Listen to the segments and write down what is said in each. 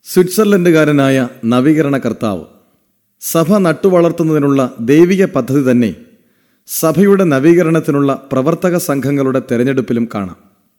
സ്വിറ്റ്സർലൻഡുകാരനായ നവീകരണ കർത്താവ് സഭ നട്ടുവളർത്തുന്നതിനുള്ള ദൈവിക പദ്ധതി തന്നെ സഭയുടെ നവീകരണത്തിനുള്ള പ്രവർത്തക സംഘങ്ങളുടെ തെരഞ്ഞെടുപ്പിലും കാണാം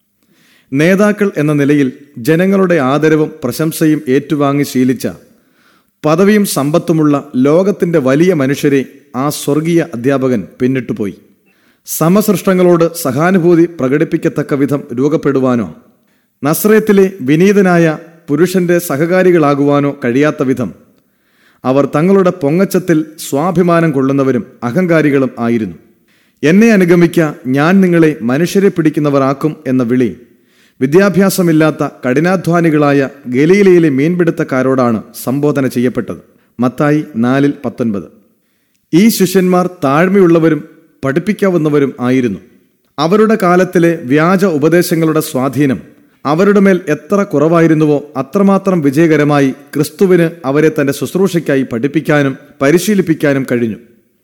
നേതാക്കൾ എന്ന നിലയിൽ ജനങ്ങളുടെ ആദരവും പ്രശംസയും ഏറ്റുവാങ്ങി ശീലിച്ച പദവിയും സമ്പത്തുമുള്ള ലോകത്തിന്റെ വലിയ മനുഷ്യരെ ആ സ്വർഗീയ അധ്യാപകൻ പിന്നിട്ടുപോയി സമസൃഷ്ടങ്ങളോട് സഹാനുഭൂതി പ്രകടിപ്പിക്കത്തക്ക വിധം രൂപപ്പെടുവാനോ നസ്രയത്തിലെ വിനീതനായ പുരുഷന്റെ സഹകാരികളാകുവാനോ കഴിയാത്ത വിധം അവർ തങ്ങളുടെ പൊങ്ങച്ചത്തിൽ സ്വാഭിമാനം കൊള്ളുന്നവരും അഹങ്കാരികളും ആയിരുന്നു എന്നെ അനുഗമിക്ക ഞാൻ നിങ്ങളെ മനുഷ്യരെ പിടിക്കുന്നവരാക്കും എന്ന വിളി വിദ്യാഭ്യാസമില്ലാത്ത കഠിനാധ്വാനികളായ ഗലീലയിലെ മീൻപിടുത്തക്കാരോടാണ് സംബോധന ചെയ്യപ്പെട്ടത് മത്തായി നാലിൽ പത്തൊൻപത് ഈ ശിഷ്യന്മാർ താഴ്മയുള്ളവരും പഠിപ്പിക്കാവുന്നവരും ആയിരുന്നു അവരുടെ കാലത്തിലെ വ്യാജ ഉപദേശങ്ങളുടെ സ്വാധീനം അവരുടെ മേൽ എത്ര കുറവായിരുന്നുവോ അത്രമാത്രം വിജയകരമായി ക്രിസ്തുവിന് അവരെ തന്റെ ശുശ്രൂഷയ്ക്കായി പഠിപ്പിക്കാനും പരിശീലിപ്പിക്കാനും കഴിഞ്ഞു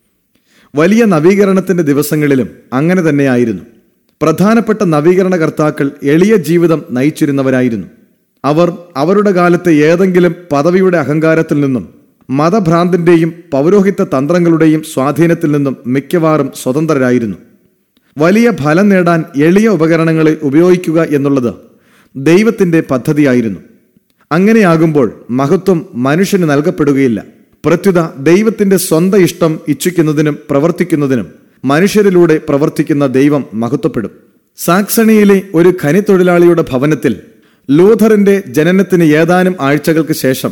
വലിയ നവീകരണത്തിന്റെ ദിവസങ്ങളിലും അങ്ങനെ തന്നെയായിരുന്നു പ്രധാനപ്പെട്ട നവീകരണ കർത്താക്കൾ എളിയ ജീവിതം നയിച്ചിരുന്നവരായിരുന്നു അവർ അവരുടെ കാലത്തെ ഏതെങ്കിലും പദവിയുടെ അഹങ്കാരത്തിൽ നിന്നും മതഭ്രാന്തിന്റെയും പൗരോഹിത്യ തന്ത്രങ്ങളുടെയും സ്വാധീനത്തിൽ നിന്നും മിക്കവാറും സ്വതന്ത്രരായിരുന്നു വലിയ ഫലം നേടാൻ എളിയ ഉപകരണങ്ങളെ ഉപയോഗിക്കുക എന്നുള്ളത് ദൈവത്തിന്റെ പദ്ധതിയായിരുന്നു അങ്ങനെയാകുമ്പോൾ മഹത്വം മനുഷ്യന് നൽകപ്പെടുകയില്ല പ്രത്യുത ദൈവത്തിന്റെ സ്വന്തം ഇഷ്ടം ഇച്ഛിക്കുന്നതിനും പ്രവർത്തിക്കുന്നതിനും മനുഷ്യരിലൂടെ പ്രവർത്തിക്കുന്ന ദൈവം മഹത്വപ്പെടും സാക്സണിയിലെ ഒരു ഖനിത്തൊഴിലാളിയുടെ ഭവനത്തിൽ ലൂഥറിന്റെ ജനനത്തിന് ഏതാനും ആഴ്ചകൾക്ക് ശേഷം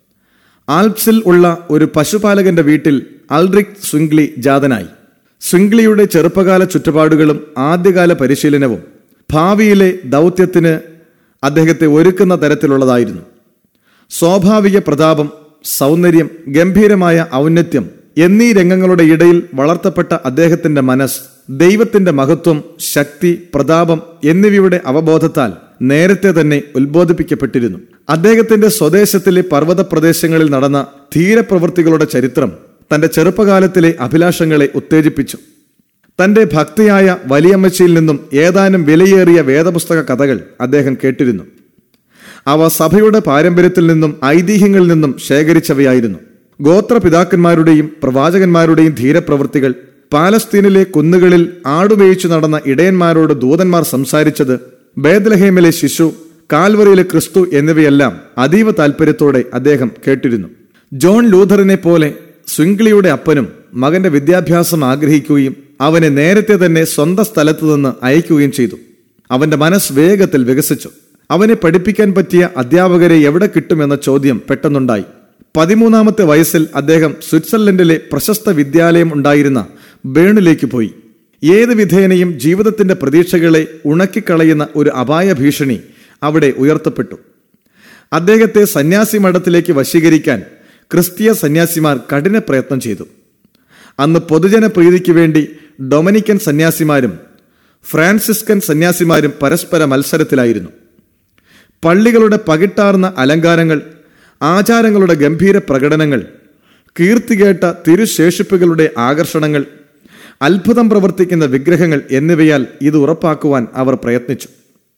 ആൽപ്സിൽ ഉള്ള ഒരു പശുപാലകന്റെ വീട്ടിൽ അൾറിക് സ്വിംഗ്ലി ജാതനായി സ്വിംഗ്ലിയുടെ ചെറുപ്പകാല ചുറ്റുപാടുകളും ആദ്യകാല പരിശീലനവും ഭാവിയിലെ ദൗത്യത്തിന് അദ്ദേഹത്തെ ഒരുക്കുന്ന തരത്തിലുള്ളതായിരുന്നു സ്വാഭാവിക പ്രതാപം സൗന്ദര്യം ഗംഭീരമായ ഔന്നത്യം എന്നീ രംഗങ്ങളുടെ ഇടയിൽ വളർത്തപ്പെട്ട അദ്ദേഹത്തിന്റെ മനസ്സ് ദൈവത്തിന്റെ മഹത്വം ശക്തി പ്രതാപം എന്നിവയുടെ അവബോധത്താൽ നേരത്തെ തന്നെ ഉത്ബോധിപ്പിക്കപ്പെട്ടിരുന്നു അദ്ദേഹത്തിന്റെ സ്വദേശത്തിലെ പർവ്വത പ്രദേശങ്ങളിൽ നടന്ന ധീരപ്രവൃത്തികളുടെ ചരിത്രം തന്റെ ചെറുപ്പകാലത്തിലെ അഭിലാഷങ്ങളെ ഉത്തേജിപ്പിച്ചു തന്റെ ഭക്തിയായ വലിയമ്മച്ചിയിൽ നിന്നും ഏതാനും വിലയേറിയ വേദപുസ്തക കഥകൾ അദ്ദേഹം കേട്ടിരുന്നു അവ സഭയുടെ പാരമ്പര്യത്തിൽ നിന്നും ഐതിഹ്യങ്ങളിൽ നിന്നും ശേഖരിച്ചവയായിരുന്നു ഗോത്രപിതാക്കന്മാരുടെയും പ്രവാചകന്മാരുടെയും ധീരപ്രവൃത്തികൾ പാലസ്തീനിലെ കുന്നുകളിൽ ആടുമേയിച്ചു നടന്ന ഇടയന്മാരോട് ദൂതന്മാർ സംസാരിച്ചത് ബേദലഹേമിലെ ശിശു കാൽവറിയിലെ ക്രിസ്തു എന്നിവയെല്ലാം അതീവ താൽപര്യത്തോടെ അദ്ദേഹം കേട്ടിരുന്നു ജോൺ ലൂഥറിനെ പോലെ സ്വിംഗ്ലിയുടെ അപ്പനും മകന്റെ വിദ്യാഭ്യാസം ആഗ്രഹിക്കുകയും അവനെ നേരത്തെ തന്നെ സ്വന്തം സ്ഥലത്തു നിന്ന് അയക്കുകയും ചെയ്തു അവന്റെ മനസ്സ് വേഗത്തിൽ വികസിച്ചു അവനെ പഠിപ്പിക്കാൻ പറ്റിയ അധ്യാപകരെ എവിടെ കിട്ടുമെന്ന ചോദ്യം പെട്ടെന്നുണ്ടായി പതിമൂന്നാമത്തെ വയസ്സിൽ അദ്ദേഹം സ്വിറ്റ്സർലൻഡിലെ പ്രശസ്ത വിദ്യാലയം ഉണ്ടായിരുന്ന ബേണിലേക്ക് പോയി ഏത് വിധേനയും ജീവിതത്തിന്റെ പ്രതീക്ഷകളെ ഉണക്കിക്കളയുന്ന ഒരു അപായ ഭീഷണി അവിടെ ഉയർത്തപ്പെട്ടു അദ്ദേഹത്തെ സന്യാസി മഠത്തിലേക്ക് വശീകരിക്കാൻ ക്രിസ്തീയ സന്യാസിമാർ കഠിന പ്രയത്നം ചെയ്തു അന്ന് പൊതുജന പ്രീതിക്ക് വേണ്ടി ഡൊമിനിക്കൻ സന്യാസിമാരും ഫ്രാൻസിസ്കൻ സന്യാസിമാരും പരസ്പര മത്സരത്തിലായിരുന്നു പള്ളികളുടെ പകിട്ടാർന്ന അലങ്കാരങ്ങൾ ആചാരങ്ങളുടെ ഗംഭീര പ്രകടനങ്ങൾ കീർത്തികേട്ട തിരുശേഷിപ്പുകളുടെ ആകർഷണങ്ങൾ അത്ഭുതം പ്രവർത്തിക്കുന്ന വിഗ്രഹങ്ങൾ എന്നിവയാൽ ഇത് ഉറപ്പാക്കുവാൻ അവർ പ്രയത്നിച്ചു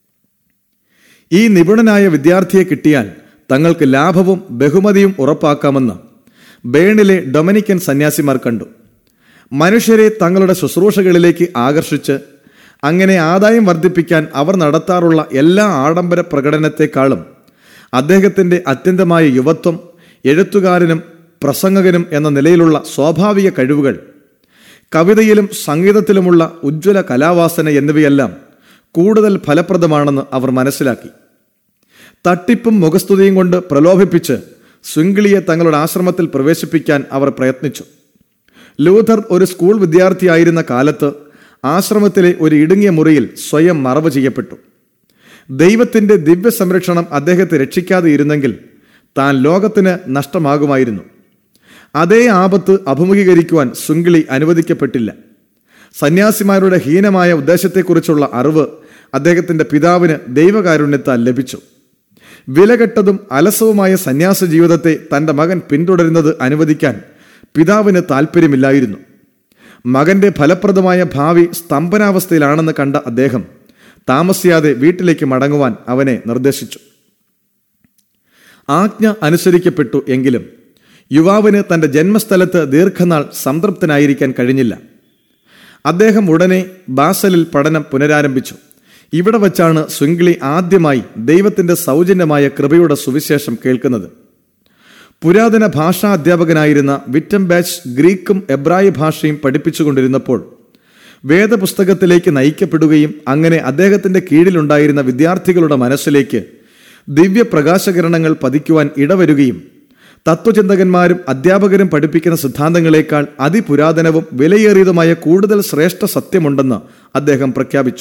ഈ നിപുണനായ വിദ്യാർത്ഥിയെ കിട്ടിയാൽ തങ്ങൾക്ക് ലാഭവും ബഹുമതിയും ഉറപ്പാക്കാമെന്ന് ബേണിലെ ഡൊമിനിക്കൻ സന്യാസിമാർ കണ്ടു മനുഷ്യരെ തങ്ങളുടെ ശുശ്രൂഷകളിലേക്ക് ആകർഷിച്ച് അങ്ങനെ ആദായം വർദ്ധിപ്പിക്കാൻ അവർ നടത്താറുള്ള എല്ലാ ആഡംബര പ്രകടനത്തെക്കാളും അദ്ദേഹത്തിന്റെ അത്യന്തമായ യുവത്വം എഴുത്തുകാരനും പ്രസംഗകനും എന്ന നിലയിലുള്ള സ്വാഭാവിക കഴിവുകൾ കവിതയിലും സംഗീതത്തിലുമുള്ള ഉജ്ജ്വല കലാവാസന എന്നിവയെല്ലാം കൂടുതൽ ഫലപ്രദമാണെന്ന് അവർ മനസ്സിലാക്കി തട്ടിപ്പും മുഖസ്തുതിയും കൊണ്ട് പ്രലോഭിപ്പിച്ച് സ്വിംഗ്ലിയെ തങ്ങളുടെ ആശ്രമത്തിൽ പ്രവേശിപ്പിക്കാൻ അവർ പ്രയത്നിച്ചു ലൂഥർ ഒരു സ്കൂൾ വിദ്യാർത്ഥിയായിരുന്ന കാലത്ത് ആശ്രമത്തിലെ ഒരു ഇടുങ്ങിയ മുറിയിൽ സ്വയം മറവ് ചെയ്യപ്പെട്ടു ദൈവത്തിന്റെ ദിവ്യ സംരക്ഷണം അദ്ദേഹത്തെ രക്ഷിക്കാതെ ഇരുന്നെങ്കിൽ താൻ ലോകത്തിന് നഷ്ടമാകുമായിരുന്നു അതേ ആപത്ത് അഭിമുഖീകരിക്കുവാൻ സുങ്കിളി അനുവദിക്കപ്പെട്ടില്ല സന്യാസിമാരുടെ ഹീനമായ ഉദ്ദേശത്തെക്കുറിച്ചുള്ള അറിവ് അദ്ദേഹത്തിന്റെ പിതാവിന് ദൈവകാരുണ്യത്താൽ ലഭിച്ചു വിലകെട്ടതും അലസവുമായ സന്യാസ ജീവിതത്തെ തന്റെ മകൻ പിന്തുടരുന്നത് അനുവദിക്കാൻ പിതാവിന് താല്പര്യമില്ലായിരുന്നു മകന്റെ ഫലപ്രദമായ ഭാവി സ്തംഭനാവസ്ഥയിലാണെന്ന് കണ്ട അദ്ദേഹം താമസിയാതെ വീട്ടിലേക്ക് മടങ്ങുവാൻ അവനെ നിർദ്ദേശിച്ചു ആജ്ഞ അനുസരിക്കപ്പെട്ടു എങ്കിലും യുവാവിന് തന്റെ ജന്മസ്ഥലത്ത് ദീർഘനാൾ സംതൃപ്തനായിരിക്കാൻ കഴിഞ്ഞില്ല അദ്ദേഹം ഉടനെ ബാസലിൽ പഠനം പുനരാരംഭിച്ചു ഇവിടെ വച്ചാണ് സ്വിംഗ്ലി ആദ്യമായി ദൈവത്തിന്റെ സൗജന്യമായ കൃപയുടെ സുവിശേഷം കേൾക്കുന്നത് പുരാതന ഭാഷാ അധ്യാപകനായിരുന്ന വിറ്റം ബാച്ച് ഗ്രീക്കും എബ്രായ ഭാഷയും പഠിപ്പിച്ചുകൊണ്ടിരുന്നപ്പോൾ വേദപുസ്തകത്തിലേക്ക് നയിക്കപ്പെടുകയും അങ്ങനെ അദ്ദേഹത്തിന്റെ കീഴിലുണ്ടായിരുന്ന വിദ്യാർത്ഥികളുടെ മനസ്സിലേക്ക് ദിവ്യപ്രകാശകിരണങ്ങൾ പതിക്കുവാൻ ഇടവരുകയും തത്വചിന്തകന്മാരും അധ്യാപകരും പഠിപ്പിക്കുന്ന സിദ്ധാന്തങ്ങളെക്കാൾ അതിപുരാതനവും വിലയേറിയതുമായ കൂടുതൽ ശ്രേഷ്ഠ സത്യമുണ്ടെന്ന് അദ്ദേഹം പ്രഖ്യാപിച്ചു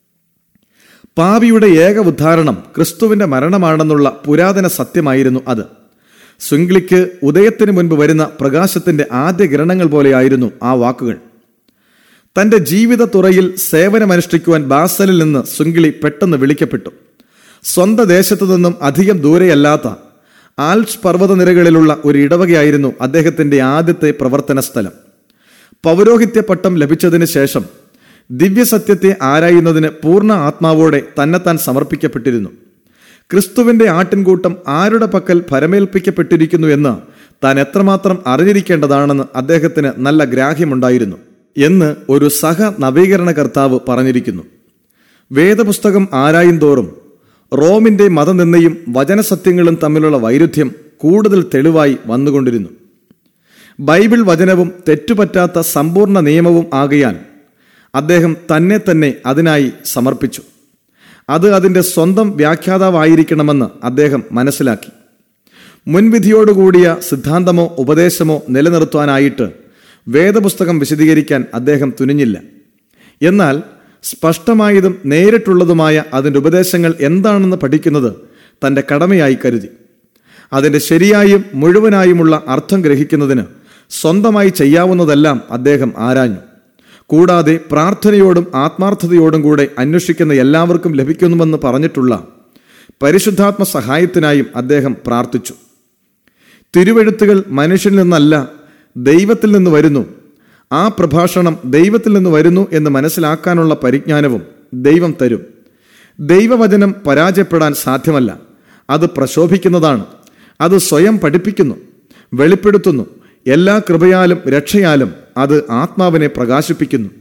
പാപിയുടെ ഏക ഉദ്ധാരണം ക്രിസ്തുവിന്റെ മരണമാണെന്നുള്ള പുരാതന സത്യമായിരുന്നു അത് സ്വിംഗ്ലിക്ക് ഉദയത്തിനു മുൻപ് വരുന്ന പ്രകാശത്തിന്റെ ആദ്യ കിരണങ്ങൾ പോലെയായിരുന്നു ആ വാക്കുകൾ തന്റെ ജീവിത തുറയിൽ സേവനമനുഷ്ഠിക്കുവാൻ ബാസലിൽ നിന്ന് സ്വിംഗ്ലി പെട്ടെന്ന് വിളിക്കപ്പെട്ടു സ്വന്തം ദേശത്തു നിന്നും അധികം ദൂരെയല്ലാത്ത ആൽപ്സ് പർവ്വതനിരകളിലുള്ള ഒരു ഇടവകയായിരുന്നു അദ്ദേഹത്തിന്റെ ആദ്യത്തെ പ്രവർത്തന സ്ഥലം പൗരോഹിത്യ പട്ടം ലഭിച്ചതിന് ശേഷം ദിവ്യസത്യത്തെ ആരായുന്നതിന് പൂർണ്ണ ആത്മാവോടെ തന്നെത്താൻ സമർപ്പിക്കപ്പെട്ടിരുന്നു ക്രിസ്തുവിന്റെ ആട്ടിൻകൂട്ടം ആരുടെ പക്കൽ ഫരമേൽപ്പിക്കപ്പെട്ടിരിക്കുന്നു എന്ന് താൻ എത്രമാത്രം അറിഞ്ഞിരിക്കേണ്ടതാണെന്ന് അദ്ദേഹത്തിന് നല്ല ഗ്രാഹ്യമുണ്ടായിരുന്നു എന്ന് ഒരു സഹ നവീകരണ കർത്താവ് പറഞ്ഞിരിക്കുന്നു വേദപുസ്തകം ആരായും തോറും റോമിന്റെ മതനിന്ദയും വചനസത്യങ്ങളും തമ്മിലുള്ള വൈരുദ്ധ്യം കൂടുതൽ തെളിവായി വന്നുകൊണ്ടിരുന്നു ബൈബിൾ വചനവും തെറ്റുപറ്റാത്ത സമ്പൂർണ്ണ നിയമവും ആകയാൽ അദ്ദേഹം തന്നെ തന്നെ അതിനായി സമർപ്പിച്ചു അത് അതിൻ്റെ സ്വന്തം വ്യാഖ്യാതാവായിരിക്കണമെന്ന് അദ്ദേഹം മനസ്സിലാക്കി മുൻവിധിയോടുകൂടിയ സിദ്ധാന്തമോ ഉപദേശമോ നിലനിർത്തുവാനായിട്ട് വേദപുസ്തകം വിശദീകരിക്കാൻ അദ്ദേഹം തുനിഞ്ഞില്ല എന്നാൽ സ്പഷ്ടമായതും നേരിട്ടുള്ളതുമായ അതിൻ്റെ ഉപദേശങ്ങൾ എന്താണെന്ന് പഠിക്കുന്നത് തൻ്റെ കടമയായി കരുതി അതിൻ്റെ ശരിയായും മുഴുവനായുമുള്ള അർത്ഥം ഗ്രഹിക്കുന്നതിന് സ്വന്തമായി ചെയ്യാവുന്നതെല്ലാം അദ്ദേഹം ആരാഞ്ഞു കൂടാതെ പ്രാർത്ഥനയോടും ആത്മാർത്ഥതയോടും കൂടെ അന്വേഷിക്കുന്ന എല്ലാവർക്കും ലഭിക്കുന്നുവെന്ന് പറഞ്ഞിട്ടുള്ള പരിശുദ്ധാത്മ സഹായത്തിനായും അദ്ദേഹം പ്രാർത്ഥിച്ചു തിരുവെഴുത്തുകൾ മനുഷ്യനിൽ നിന്നല്ല ദൈവത്തിൽ നിന്ന് വരുന്നു ആ പ്രഭാഷണം ദൈവത്തിൽ നിന്ന് വരുന്നു എന്ന് മനസ്സിലാക്കാനുള്ള പരിജ്ഞാനവും ദൈവം തരും ദൈവവചനം പരാജയപ്പെടാൻ സാധ്യമല്ല അത് പ്രശോഭിക്കുന്നതാണ് അത് സ്വയം പഠിപ്പിക്കുന്നു വെളിപ്പെടുത്തുന്നു എല്ലാ കൃപയാലും രക്ഷയാലും അത് ആത്മാവിനെ പ്രകാശിപ്പിക്കുന്നു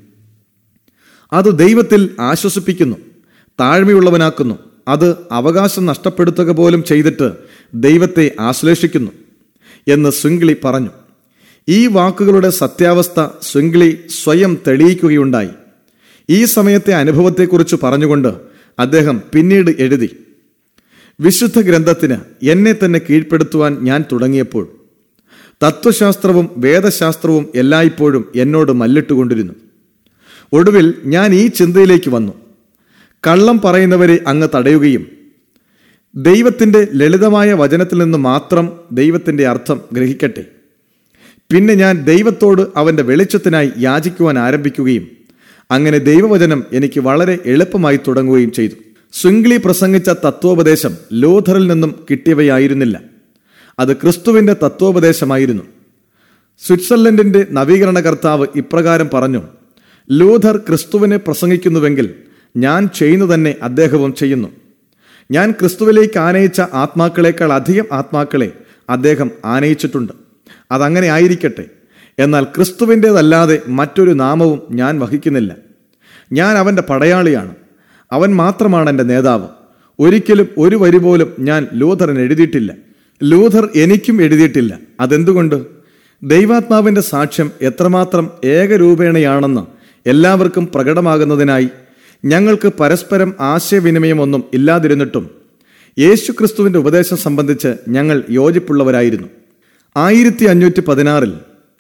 അത് ദൈവത്തിൽ ആശ്വസിപ്പിക്കുന്നു താഴ്മയുള്ളവനാക്കുന്നു അത് അവകാശം നഷ്ടപ്പെടുത്തുക പോലും ചെയ്തിട്ട് ദൈവത്തെ ആശ്ലേഷിക്കുന്നു എന്ന് സ്വിംഗ്ലി പറഞ്ഞു ഈ വാക്കുകളുടെ സത്യാവസ്ഥ സ്വിംഗ്ലി സ്വയം തെളിയിക്കുകയുണ്ടായി ഈ സമയത്തെ അനുഭവത്തെക്കുറിച്ച് പറഞ്ഞുകൊണ്ട് അദ്ദേഹം പിന്നീട് എഴുതി വിശുദ്ധ ഗ്രന്ഥത്തിന് എന്നെ തന്നെ കീഴ്പ്പെടുത്തുവാൻ ഞാൻ തുടങ്ങിയപ്പോൾ തത്വശാസ്ത്രവും വേദശാസ്ത്രവും എല്ലായ്പ്പോഴും എന്നോട് മല്ലിട്ടുകൊണ്ടിരുന്നു ഒടുവിൽ ഞാൻ ഈ ചിന്തയിലേക്ക് വന്നു കള്ളം പറയുന്നവരെ അങ്ങ് തടയുകയും ദൈവത്തിൻ്റെ ലളിതമായ വചനത്തിൽ നിന്ന് മാത്രം ദൈവത്തിൻ്റെ അർത്ഥം ഗ്രഹിക്കട്ടെ പിന്നെ ഞാൻ ദൈവത്തോട് അവൻ്റെ വെളിച്ചത്തിനായി യാചിക്കുവാൻ ആരംഭിക്കുകയും അങ്ങനെ ദൈവവചനം എനിക്ക് വളരെ എളുപ്പമായി തുടങ്ങുകയും ചെയ്തു സ്വിംഗ്ലി പ്രസംഗിച്ച തത്വോപദേശം ലോഥറിൽ നിന്നും കിട്ടിയവയായിരുന്നില്ല അത് ക്രിസ്തുവിന്റെ തത്വോപദേശമായിരുന്നു സ്വിറ്റ്സർലൻഡിന്റെ നവീകരണ കർത്താവ് ഇപ്രകാരം പറഞ്ഞു ലൂഥർ ക്രിസ്തുവിനെ പ്രസംഗിക്കുന്നുവെങ്കിൽ ഞാൻ ചെയ്യുന്നു തന്നെ അദ്ദേഹവും ചെയ്യുന്നു ഞാൻ ക്രിസ്തുവിലേക്ക് ആനയിച്ച ആത്മാക്കളെക്കാൾ അധികം ആത്മാക്കളെ അദ്ദേഹം ആനയിച്ചിട്ടുണ്ട് അതങ്ങനെ ആയിരിക്കട്ടെ എന്നാൽ ക്രിസ്തുവിൻ്റെതല്ലാതെ മറ്റൊരു നാമവും ഞാൻ വഹിക്കുന്നില്ല ഞാൻ അവൻ്റെ പടയാളിയാണ് അവൻ മാത്രമാണ് എൻ്റെ നേതാവ് ഒരിക്കലും ഒരു വരി പോലും ഞാൻ ലൂഥറിന് എഴുതിയിട്ടില്ല ലൂഥർ എനിക്കും എഴുതിയിട്ടില്ല അതെന്തുകൊണ്ട് ദൈവാത്മാവിൻ്റെ സാക്ഷ്യം എത്രമാത്രം ഏകരൂപേണയാണെന്ന് എല്ലാവർക്കും പ്രകടമാകുന്നതിനായി ഞങ്ങൾക്ക് പരസ്പരം ആശയവിനിമയമൊന്നും ഇല്ലാതിരുന്നിട്ടും യേശു ക്രിസ്തുവിൻ്റെ ഉപദേശം സംബന്ധിച്ച് ഞങ്ങൾ യോജിപ്പുള്ളവരായിരുന്നു ആയിരത്തി അഞ്ഞൂറ്റി പതിനാറിൽ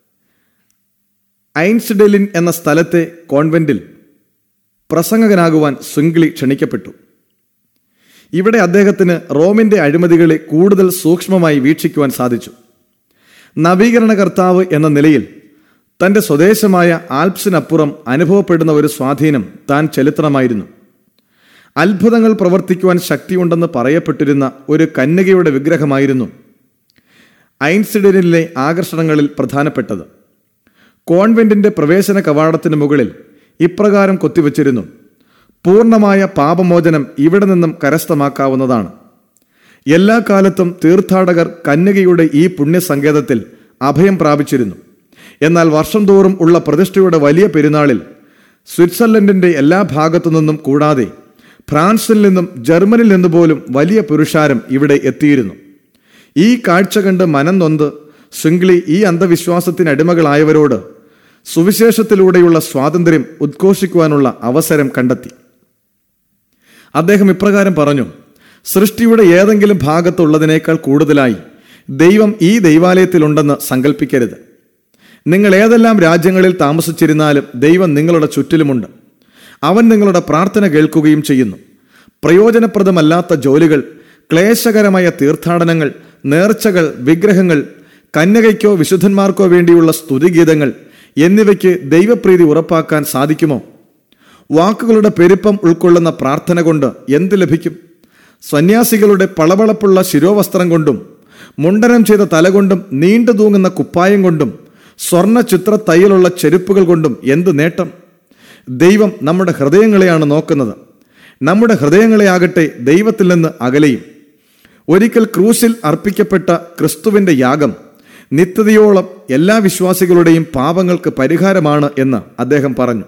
ഐൻസ്ഡെലിൻ എന്ന സ്ഥലത്തെ കോൺവെന്റിൽ പ്രസംഗകനാകുവാൻ സ്വിംഗ്ലി ക്ഷണിക്കപ്പെട്ടു ഇവിടെ അദ്ദേഹത്തിന് റോമിന്റെ അഴിമതികളെ കൂടുതൽ സൂക്ഷ്മമായി വീക്ഷിക്കുവാൻ സാധിച്ചു നവീകരണ കർത്താവ് എന്ന നിലയിൽ തന്റെ സ്വദേശമായ ആൽപ്സിനപ്പുറം അനുഭവപ്പെടുന്ന ഒരു സ്വാധീനം താൻ ചെലുത്തണമായിരുന്നു അത്ഭുതങ്ങൾ പ്രവർത്തിക്കുവാൻ ശക്തിയുണ്ടെന്ന് പറയപ്പെട്ടിരുന്ന ഒരു കന്യകയുടെ വിഗ്രഹമായിരുന്നു ഐൻസിഡനിലെ ആകർഷണങ്ങളിൽ പ്രധാനപ്പെട്ടത് കോൺവെന്റിന്റെ പ്രവേശന കവാടത്തിന് മുകളിൽ ഇപ്രകാരം കൊത്തിവച്ചിരുന്നു പൂർണ്ണമായ പാപമോചനം ഇവിടെ നിന്നും കരസ്ഥമാക്കാവുന്നതാണ് എല്ലാ കാലത്തും തീർത്ഥാടകർ കന്യകയുടെ ഈ പുണ്യസങ്കേതത്തിൽ അഭയം പ്രാപിച്ചിരുന്നു എന്നാൽ വർഷം തോറും ഉള്ള പ്രതിഷ്ഠയുടെ വലിയ പെരുന്നാളിൽ സ്വിറ്റ്സർലൻഡിന്റെ എല്ലാ ഭാഗത്തു നിന്നും കൂടാതെ ഫ്രാൻസിൽ നിന്നും ജർമ്മനിൽ നിന്ന് പോലും വലിയ പുരുഷാരം ഇവിടെ എത്തിയിരുന്നു ഈ കാഴ്ച കണ്ട് മനം നൊന്ത് ശൃംഗ്ലി ഈ അന്ധവിശ്വാസത്തിന് അടിമകളായവരോട് സുവിശേഷത്തിലൂടെയുള്ള സ്വാതന്ത്ര്യം ഉദ്ഘോഷിക്കുവാനുള്ള അവസരം കണ്ടെത്തി അദ്ദേഹം ഇപ്രകാരം പറഞ്ഞു സൃഷ്ടിയുടെ ഏതെങ്കിലും ഭാഗത്തുള്ളതിനേക്കാൾ കൂടുതലായി ദൈവം ഈ ദൈവാലയത്തിലുണ്ടെന്ന് സങ്കല്പിക്കരുത് നിങ്ങൾ ഏതെല്ലാം രാജ്യങ്ങളിൽ താമസിച്ചിരുന്നാലും ദൈവം നിങ്ങളുടെ ചുറ്റിലുമുണ്ട് അവൻ നിങ്ങളുടെ പ്രാർത്ഥന കേൾക്കുകയും ചെയ്യുന്നു പ്രയോജനപ്രദമല്ലാത്ത ജോലികൾ ക്ലേശകരമായ തീർത്ഥാടനങ്ങൾ നേർച്ചകൾ വിഗ്രഹങ്ങൾ കന്യകയ്ക്കോ വിശുദ്ധന്മാർക്കോ വേണ്ടിയുള്ള സ്തുതിഗീതങ്ങൾ എന്നിവയ്ക്ക് ദൈവപ്രീതി ഉറപ്പാക്കാൻ സാധിക്കുമോ വാക്കുകളുടെ പെരുപ്പം ഉൾക്കൊള്ളുന്ന പ്രാർത്ഥന കൊണ്ട് എന്ത് ലഭിക്കും സന്യാസികളുടെ പളവളപ്പുള്ള ശിരോവസ്ത്രം കൊണ്ടും മുണ്ടനം ചെയ്ത തല കൊണ്ടും നീണ്ടു തൂങ്ങുന്ന കുപ്പായം കൊണ്ടും സ്വർണ്ണ ചിത്ര തയ്യലുള്ള ചെരുപ്പുകൾ കൊണ്ടും എന്ത് നേട്ടം ദൈവം നമ്മുടെ ഹൃദയങ്ങളെയാണ് നോക്കുന്നത് നമ്മുടെ ഹൃദയങ്ങളെയാകട്ടെ ദൈവത്തിൽ നിന്ന് അകലെയും ഒരിക്കൽ ക്രൂശിൽ അർപ്പിക്കപ്പെട്ട ക്രിസ്തുവിന്റെ യാഗം നിത്യതയോളം എല്ലാ വിശ്വാസികളുടെയും പാപങ്ങൾക്ക് പരിഹാരമാണ് എന്ന് അദ്ദേഹം പറഞ്ഞു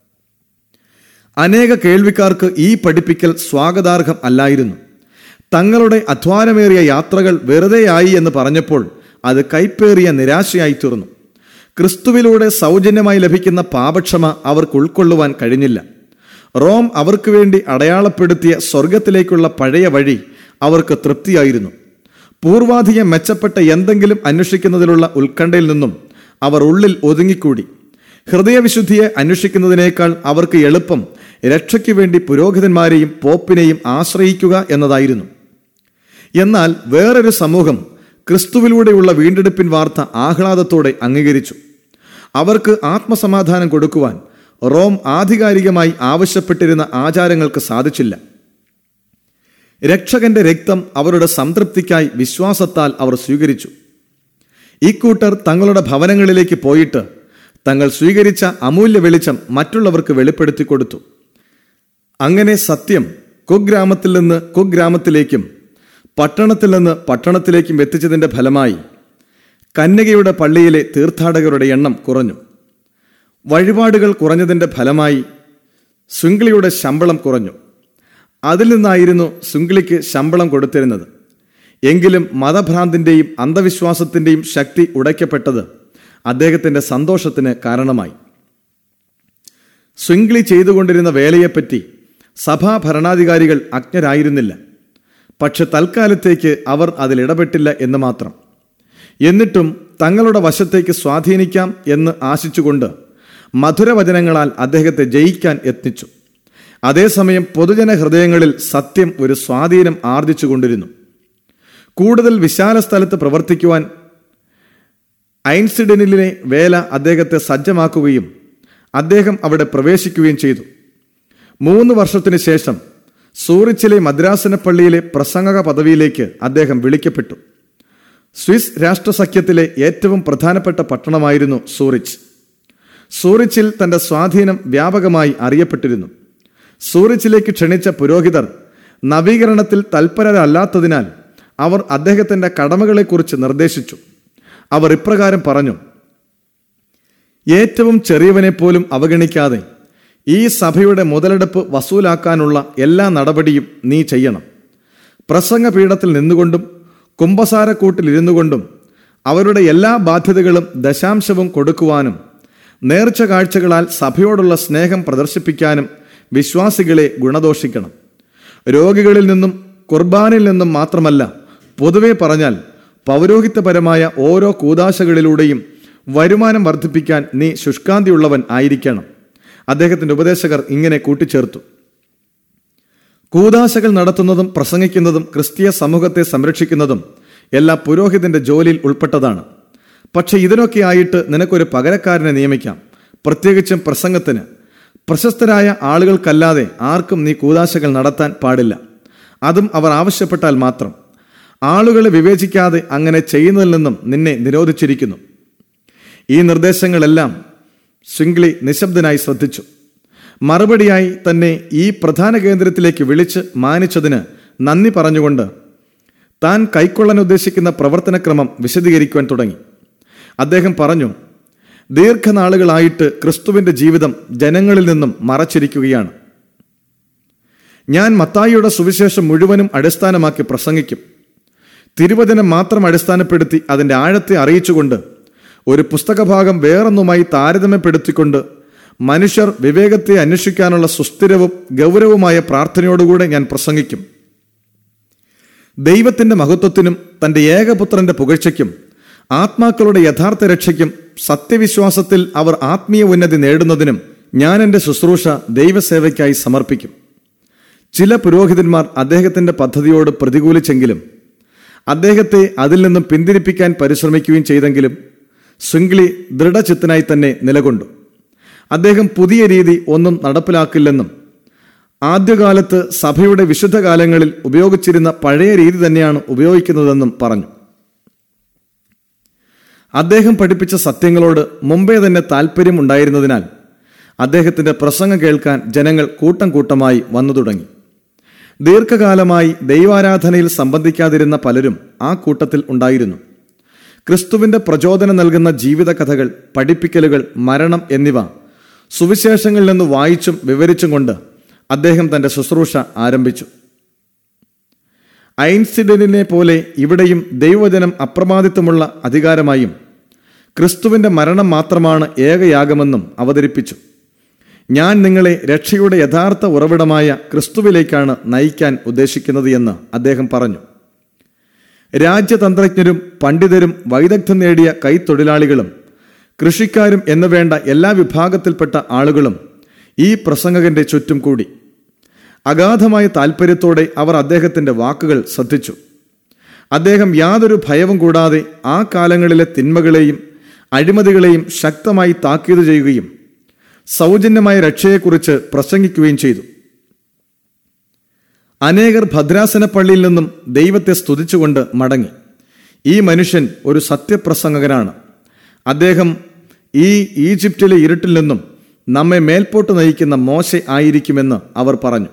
അനേക കേൾവിക്കാർക്ക് ഈ പഠിപ്പിക്കൽ സ്വാഗതാർഹം അല്ലായിരുന്നു തങ്ങളുടെ അധ്വാനമേറിയ യാത്രകൾ വെറുതെയായി എന്ന് പറഞ്ഞപ്പോൾ അത് കൈപ്പേറിയ നിരാശയായി തീർന്നു ക്രിസ്തുവിലൂടെ സൗജന്യമായി ലഭിക്കുന്ന പാപക്ഷമ അവർക്ക് ഉൾക്കൊള്ളുവാൻ കഴിഞ്ഞില്ല റോം അവർക്ക് വേണ്ടി അടയാളപ്പെടുത്തിയ സ്വർഗത്തിലേക്കുള്ള പഴയ വഴി അവർക്ക് തൃപ്തിയായിരുന്നു പൂർവാധികം മെച്ചപ്പെട്ട എന്തെങ്കിലും അന്വേഷിക്കുന്നതിലുള്ള ഉത്കണ്ഠയിൽ നിന്നും അവർ ഉള്ളിൽ ഒതുങ്ങിക്കൂടി ഹൃദയവിശുദ്ധിയെ അന്വേഷിക്കുന്നതിനേക്കാൾ അവർക്ക് എളുപ്പം രക്ഷയ്ക്ക് വേണ്ടി പുരോഹിതന്മാരെയും പോപ്പിനെയും ആശ്രയിക്കുക എന്നതായിരുന്നു എന്നാൽ വേറൊരു സമൂഹം ക്രിസ്തുവിലൂടെയുള്ള വീണ്ടെടുപ്പിൻ വാർത്ത ആഹ്ലാദത്തോടെ അംഗീകരിച്ചു അവർക്ക് ആത്മസമാധാനം കൊടുക്കുവാൻ റോം ആധികാരികമായി ആവശ്യപ്പെട്ടിരുന്ന ആചാരങ്ങൾക്ക് സാധിച്ചില്ല രക്ഷകന്റെ രക്തം അവരുടെ സംതൃപ്തിക്കായി വിശ്വാസത്താൽ അവർ സ്വീകരിച്ചു ഇക്കൂട്ടർ തങ്ങളുടെ ഭവനങ്ങളിലേക്ക് പോയിട്ട് തങ്ങൾ സ്വീകരിച്ച അമൂല്യ വെളിച്ചം മറ്റുള്ളവർക്ക് വെളിപ്പെടുത്തി കൊടുത്തു അങ്ങനെ സത്യം കുഗ്രാമത്തിൽ നിന്ന് കുഗ്രാമത്തിലേക്കും പട്ടണത്തിൽ നിന്ന് പട്ടണത്തിലേക്കും എത്തിച്ചതിന്റെ ഫലമായി കന്യകയുടെ പള്ളിയിലെ തീർത്ഥാടകരുടെ എണ്ണം കുറഞ്ഞു വഴിപാടുകൾ കുറഞ്ഞതിന്റെ ഫലമായി ശൃംഖളിയുടെ ശമ്പളം കുറഞ്ഞു അതിൽ നിന്നായിരുന്നു ശൃംഖളിക്ക് ശമ്പളം കൊടുത്തിരുന്നത് എങ്കിലും മതഭ്രാന്തിന്റെയും അന്ധവിശ്വാസത്തിന്റെയും ശക്തി ഉടയ്ക്കപ്പെട്ടത് അദ്ദേഹത്തിന്റെ സന്തോഷത്തിന് കാരണമായി ശൃംഖളി ചെയ്തുകൊണ്ടിരുന്ന വേലയെപ്പറ്റി സഭാ ഭരണാധികാരികൾ അജ്ഞരായിരുന്നില്ല പക്ഷെ തൽക്കാലത്തേക്ക് അവർ അതിൽ ഇടപെട്ടില്ല എന്ന് മാത്രം എന്നിട്ടും തങ്ങളുടെ വശത്തേക്ക് സ്വാധീനിക്കാം എന്ന് ആശിച്ചുകൊണ്ട് മധുരവചനങ്ങളാൽ അദ്ദേഹത്തെ ജയിക്കാൻ യത്നിച്ചു അതേസമയം പൊതുജന ഹൃദയങ്ങളിൽ സത്യം ഒരു സ്വാധീനം ആർജിച്ചുകൊണ്ടിരുന്നു കൂടുതൽ വിശാല സ്ഥലത്ത് പ്രവർത്തിക്കുവാൻ ഐൻസിഡനിലെ വേല അദ്ദേഹത്തെ സജ്ജമാക്കുകയും അദ്ദേഹം അവിടെ പ്രവേശിക്കുകയും ചെയ്തു മൂന്ന് വർഷത്തിനു ശേഷം സൂറിച്ചിലെ മദ്രാസന പള്ളിയിലെ പ്രസംഗക പദവിയിലേക്ക് അദ്ദേഹം വിളിക്കപ്പെട്ടു സ്വിസ് രാഷ്ട്രസഖ്യത്തിലെ ഏറ്റവും പ്രധാനപ്പെട്ട പട്ടണമായിരുന്നു സൂറിച്ച് സൂറിച്ചിൽ തന്റെ സ്വാധീനം വ്യാപകമായി അറിയപ്പെട്ടിരുന്നു സൂറിച്ചിലേക്ക് ക്ഷണിച്ച പുരോഹിതർ നവീകരണത്തിൽ തൽപരരല്ലാത്തതിനാൽ അവർ അദ്ദേഹത്തിന്റെ കടമകളെക്കുറിച്ച് നിർദ്ദേശിച്ചു അവർ ഇപ്രകാരം പറഞ്ഞു ഏറ്റവും ചെറിയവനെ പോലും അവഗണിക്കാതെ ഈ സഭയുടെ മുതലെടുപ്പ് വസൂലാക്കാനുള്ള എല്ലാ നടപടിയും നീ ചെയ്യണം പ്രസംഗപീഠത്തിൽ നിന്നുകൊണ്ടും കുംഭസാരക്കൂട്ടിൽ ഇരുന്നു കൊണ്ടും അവരുടെ എല്ലാ ബാധ്യതകളും ദശാംശവും കൊടുക്കുവാനും നേർച്ച കാഴ്ചകളാൽ സഭയോടുള്ള സ്നേഹം പ്രദർശിപ്പിക്കാനും വിശ്വാസികളെ ഗുണദോഷിക്കണം രോഗികളിൽ നിന്നും കുർബാനിൽ നിന്നും മാത്രമല്ല പൊതുവെ പറഞ്ഞാൽ പൗരോഹിത്യപരമായ ഓരോ കൂതാശകളിലൂടെയും വരുമാനം വർദ്ധിപ്പിക്കാൻ നീ ശുഷ്കാന്തിയുള്ളവൻ ആയിരിക്കണം അദ്ദേഹത്തിന്റെ ഉപദേശകർ ഇങ്ങനെ കൂട്ടിച്ചേർത്തു കൂതാശകൾ നടത്തുന്നതും പ്രസംഗിക്കുന്നതും ക്രിസ്തീയ സമൂഹത്തെ സംരക്ഷിക്കുന്നതും എല്ലാ പുരോഹിതന്റെ ജോലിയിൽ ഉൾപ്പെട്ടതാണ് പക്ഷെ ഇതിനൊക്കെ ആയിട്ട് നിനക്കൊരു പകരക്കാരനെ നിയമിക്കാം പ്രത്യേകിച്ചും പ്രസംഗത്തിന് പ്രശസ്തരായ ആളുകൾക്കല്ലാതെ ആർക്കും നീ കൂതാശകൾ നടത്താൻ പാടില്ല അതും അവർ ആവശ്യപ്പെട്ടാൽ മാത്രം ആളുകളെ വിവേചിക്കാതെ അങ്ങനെ ചെയ്യുന്നതിൽ നിന്നും നിന്നെ നിരോധിച്ചിരിക്കുന്നു ഈ നിർദ്ദേശങ്ങളെല്ലാം ശൃംഗ്ലി നിശബ്ദനായി ശ്രദ്ധിച്ചു മറുപടിയായി തന്നെ ഈ പ്രധാന കേന്ദ്രത്തിലേക്ക് വിളിച്ച് മാനിച്ചതിന് നന്ദി പറഞ്ഞുകൊണ്ട് താൻ കൈക്കൊള്ളാൻ ഉദ്ദേശിക്കുന്ന പ്രവർത്തനക്രമം വിശദീകരിക്കുവാൻ തുടങ്ങി അദ്ദേഹം പറഞ്ഞു ദീർഘനാളുകളായിട്ട് ക്രിസ്തുവിന്റെ ജീവിതം ജനങ്ങളിൽ നിന്നും മറച്ചിരിക്കുകയാണ് ഞാൻ മത്തായിയുടെ സുവിശേഷം മുഴുവനും അടിസ്ഥാനമാക്കി പ്രസംഗിക്കും തിരുവചനം മാത്രം അടിസ്ഥാനപ്പെടുത്തി അതിൻ്റെ ആഴത്തെ അറിയിച്ചുകൊണ്ട് ഒരു പുസ്തകഭാഗം വേറൊന്നുമായി താരതമ്യപ്പെടുത്തിക്കൊണ്ട് മനുഷ്യർ വിവേകത്തെ അന്വേഷിക്കാനുള്ള സുസ്ഥിരവും ഗൗരവമായ പ്രാർത്ഥനയോടുകൂടെ ഞാൻ പ്രസംഗിക്കും ദൈവത്തിന്റെ മഹത്വത്തിനും തന്റെ ഏകപുത്രന്റെ പുകഴ്ചയ്ക്കും ആത്മാക്കളുടെ യഥാർത്ഥ രക്ഷയ്ക്കും സത്യവിശ്വാസത്തിൽ അവർ ആത്മീയ ഉന്നതി നേടുന്നതിനും ഞാൻ എൻ്റെ ശുശ്രൂഷ ദൈവസേവയ്ക്കായി സമർപ്പിക്കും ചില പുരോഹിതന്മാർ അദ്ദേഹത്തിന്റെ പദ്ധതിയോട് പ്രതികൂലിച്ചെങ്കിലും അദ്ദേഹത്തെ അതിൽ നിന്നും പിന്തിരിപ്പിക്കാൻ പരിശ്രമിക്കുകയും ചെയ്തെങ്കിലും ശൃംഗ്ലി ദൃഢചിത്തനായി തന്നെ നിലകൊണ്ടു അദ്ദേഹം പുതിയ രീതി ഒന്നും നടപ്പിലാക്കില്ലെന്നും ആദ്യകാലത്ത് സഭയുടെ വിശുദ്ധ കാലങ്ങളിൽ ഉപയോഗിച്ചിരുന്ന പഴയ രീതി തന്നെയാണ് ഉപയോഗിക്കുന്നതെന്നും പറഞ്ഞു അദ്ദേഹം പഠിപ്പിച്ച സത്യങ്ങളോട് മുമ്പേ തന്നെ താല്പര്യമുണ്ടായിരുന്നതിനാൽ അദ്ദേഹത്തിന്റെ പ്രസംഗം കേൾക്കാൻ ജനങ്ങൾ കൂട്ടം കൂട്ടമായി വന്നു തുടങ്ങി ദീർഘകാലമായി ദൈവാരാധനയിൽ സംബന്ധിക്കാതിരുന്ന പലരും ആ കൂട്ടത്തിൽ ഉണ്ടായിരുന്നു ക്രിസ്തുവിന്റെ പ്രചോദനം നൽകുന്ന ജീവിത കഥകൾ പഠിപ്പിക്കലുകൾ മരണം എന്നിവ സുവിശേഷങ്ങളിൽ നിന്ന് വായിച്ചും വിവരിച്ചും കൊണ്ട് അദ്ദേഹം തന്റെ ശുശ്രൂഷ ആരംഭിച്ചു ഐൻസിഡന്റിനെ പോലെ ഇവിടെയും ദൈവവചനം അപ്രമാദിത്വമുള്ള അധികാരമായും ക്രിസ്തുവിന്റെ മരണം മാത്രമാണ് ഏകയാഗമെന്നും അവതരിപ്പിച്ചു ഞാൻ നിങ്ങളെ രക്ഷയുടെ യഥാർത്ഥ ഉറവിടമായ ക്രിസ്തുവിലേക്കാണ് നയിക്കാൻ ഉദ്ദേശിക്കുന്നത് എന്ന് അദ്ദേഹം പറഞ്ഞു രാജ്യതന്ത്രജ്ഞരും പണ്ഡിതരും വൈദഗ്ധ്യം നേടിയ കൈത്തൊഴിലാളികളും കൃഷിക്കാരും എന്നു വേണ്ട എല്ലാ വിഭാഗത്തിൽപ്പെട്ട ആളുകളും ഈ പ്രസംഗകന്റെ ചുറ്റും കൂടി അഗാധമായ താല്പര്യത്തോടെ അവർ അദ്ദേഹത്തിന്റെ വാക്കുകൾ ശ്രദ്ധിച്ചു അദ്ദേഹം യാതൊരു ഭയവും കൂടാതെ ആ കാലങ്ങളിലെ തിന്മകളെയും അഴിമതികളെയും ശക്തമായി താക്കീത് ചെയ്യുകയും സൗജന്യമായ രക്ഷയെക്കുറിച്ച് പ്രസംഗിക്കുകയും ചെയ്തു അനേകർ ഭദ്രാസന പള്ളിയിൽ നിന്നും ദൈവത്തെ സ്തുതിച്ചുകൊണ്ട് മടങ്ങി ഈ മനുഷ്യൻ ഒരു സത്യപ്രസംഗകനാണ് അദ്ദേഹം ഈ ഈജിപ്തിലെ ഇരുട്ടിൽ നിന്നും നമ്മെ മേൽപോട്ട് നയിക്കുന്ന മോശ ആയിരിക്കുമെന്ന് അവർ പറഞ്ഞു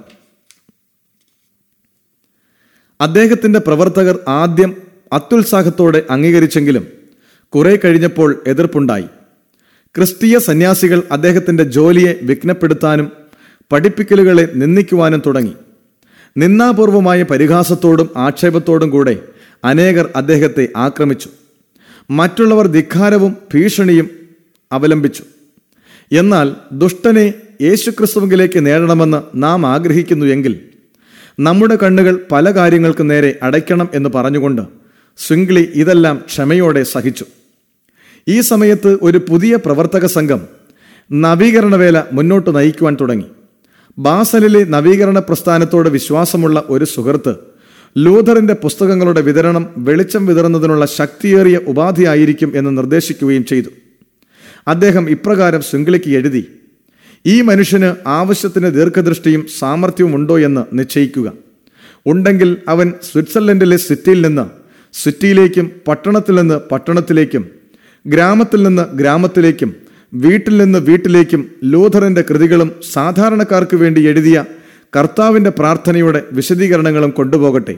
അദ്ദേഹത്തിന്റെ പ്രവർത്തകർ ആദ്യം അത്യുത്സാഹത്തോടെ അംഗീകരിച്ചെങ്കിലും കുറെ കഴിഞ്ഞപ്പോൾ എതിർപ്പുണ്ടായി ക്രിസ്തീയ സന്യാസികൾ അദ്ദേഹത്തിന്റെ ജോലിയെ വിഘ്നപ്പെടുത്താനും പഠിപ്പിക്കലുകളെ നിന്ദിക്കുവാനും തുടങ്ങി നിന്നാപൂർവമായ പരിഹാസത്തോടും ആക്ഷേപത്തോടും കൂടെ അനേകർ അദ്ദേഹത്തെ ആക്രമിച്ചു മറ്റുള്ളവർ ധിക്കാരവും ഭീഷണിയും അവലംബിച്ചു എന്നാൽ ദുഷ്ടനെ യേശുക്രിസ്തുവിലേക്ക് നേടണമെന്ന് നാം ആഗ്രഹിക്കുന്നു എങ്കിൽ നമ്മുടെ കണ്ണുകൾ പല കാര്യങ്ങൾക്ക് നേരെ അടയ്ക്കണം എന്ന് പറഞ്ഞുകൊണ്ട് സ്വിംഗ്ലി ഇതെല്ലാം ക്ഷമയോടെ സഹിച്ചു ഈ സമയത്ത് ഒരു പുതിയ പ്രവർത്തക സംഘം നവീകരണ വേല മുന്നോട്ട് നയിക്കുവാൻ തുടങ്ങി ബാസലിലെ നവീകരണ പ്രസ്ഥാനത്തോട് വിശ്വാസമുള്ള ഒരു സുഹൃത്ത് ലൂഥറിന്റെ പുസ്തകങ്ങളുടെ വിതരണം വെളിച്ചം വിതറുന്നതിനുള്ള ശക്തിയേറിയ ഉപാധിയായിരിക്കും എന്ന് നിർദ്ദേശിക്കുകയും ചെയ്തു അദ്ദേഹം ഇപ്രകാരം ശൃംഖലയ്ക്ക് എഴുതി ഈ മനുഷ്യന് ആവശ്യത്തിന് ദീർഘദൃഷ്ടിയും സാമർഥ്യവും ഉണ്ടോ എന്ന് നിശ്ചയിക്കുക ഉണ്ടെങ്കിൽ അവൻ സ്വിറ്റ്സർലൻഡിലെ സിറ്റിയിൽ നിന്ന് സിറ്റിയിലേക്കും പട്ടണത്തിൽ നിന്ന് പട്ടണത്തിലേക്കും ഗ്രാമത്തിൽ നിന്ന് ഗ്രാമത്തിലേക്കും വീട്ടിൽ നിന്ന് വീട്ടിലേക്കും ലൂഥറിന്റെ കൃതികളും സാധാരണക്കാർക്ക് വേണ്ടി എഴുതിയ കർത്താവിന്റെ പ്രാർത്ഥനയുടെ വിശദീകരണങ്ങളും കൊണ്ടുപോകട്ടെ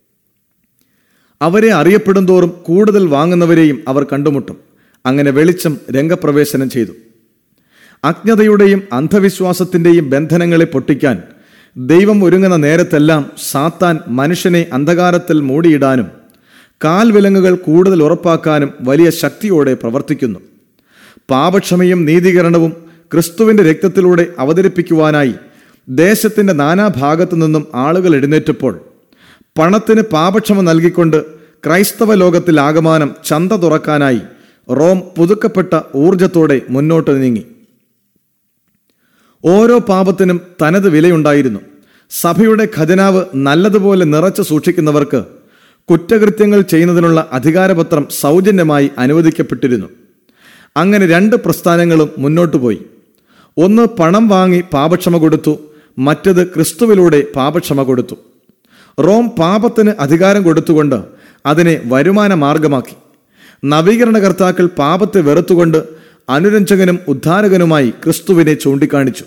അവരെ അറിയപ്പെടും തോറും കൂടുതൽ വാങ്ങുന്നവരെയും അവർ കണ്ടുമുട്ടും അങ്ങനെ വെളിച്ചം രംഗപ്രവേശനം ചെയ്തു അജ്ഞതയുടെയും അന്ധവിശ്വാസത്തിന്റെയും ബന്ധനങ്ങളെ പൊട്ടിക്കാൻ ദൈവം ഒരുങ്ങുന്ന നേരത്തെല്ലാം സാത്താൻ മനുഷ്യനെ അന്ധകാരത്തിൽ മൂടിയിടാനും കാൽവിലങ്ങുകൾ കൂടുതൽ ഉറപ്പാക്കാനും വലിയ ശക്തിയോടെ പ്രവർത്തിക്കുന്നു പാപക്ഷമയും നീതീകരണവും ക്രിസ്തുവിന്റെ രക്തത്തിലൂടെ അവതരിപ്പിക്കുവാനായി ദേശത്തിന്റെ നാനാഭാഗത്തു നിന്നും ആളുകൾ എഴുന്നേറ്റപ്പോൾ പണത്തിന് പാപക്ഷമ നൽകിക്കൊണ്ട് ക്രൈസ്തവ ലോകത്തിൽ ആകമാനം ചന്ത തുറക്കാനായി റോം പുതുക്കപ്പെട്ട ഊർജത്തോടെ മുന്നോട്ട് നീങ്ങി ഓരോ പാപത്തിനും തനത് വിലയുണ്ടായിരുന്നു സഭയുടെ ഖജനാവ് നല്ലതുപോലെ നിറച്ചു സൂക്ഷിക്കുന്നവർക്ക് കുറ്റകൃത്യങ്ങൾ ചെയ്യുന്നതിനുള്ള അധികാരപത്രം സൗജന്യമായി അനുവദിക്കപ്പെട്ടിരുന്നു അങ്ങനെ രണ്ട് പ്രസ്ഥാനങ്ങളും മുന്നോട്ടു പോയി ഒന്ന് പണം വാങ്ങി പാപക്ഷമ കൊടുത്തു മറ്റത് ക്രിസ്തുവിലൂടെ പാപക്ഷമ കൊടുത്തു റോം പാപത്തിന് അധികാരം കൊടുത്തുകൊണ്ട് അതിനെ വരുമാന മാർഗമാക്കി നവീകരണകർത്താക്കൾ പാപത്തെ വെറുത്തുകൊണ്ട് അനുരഞ്ജകനും ഉദ്ധാരകനുമായി ക്രിസ്തുവിനെ ചൂണ്ടിക്കാണിച്ചു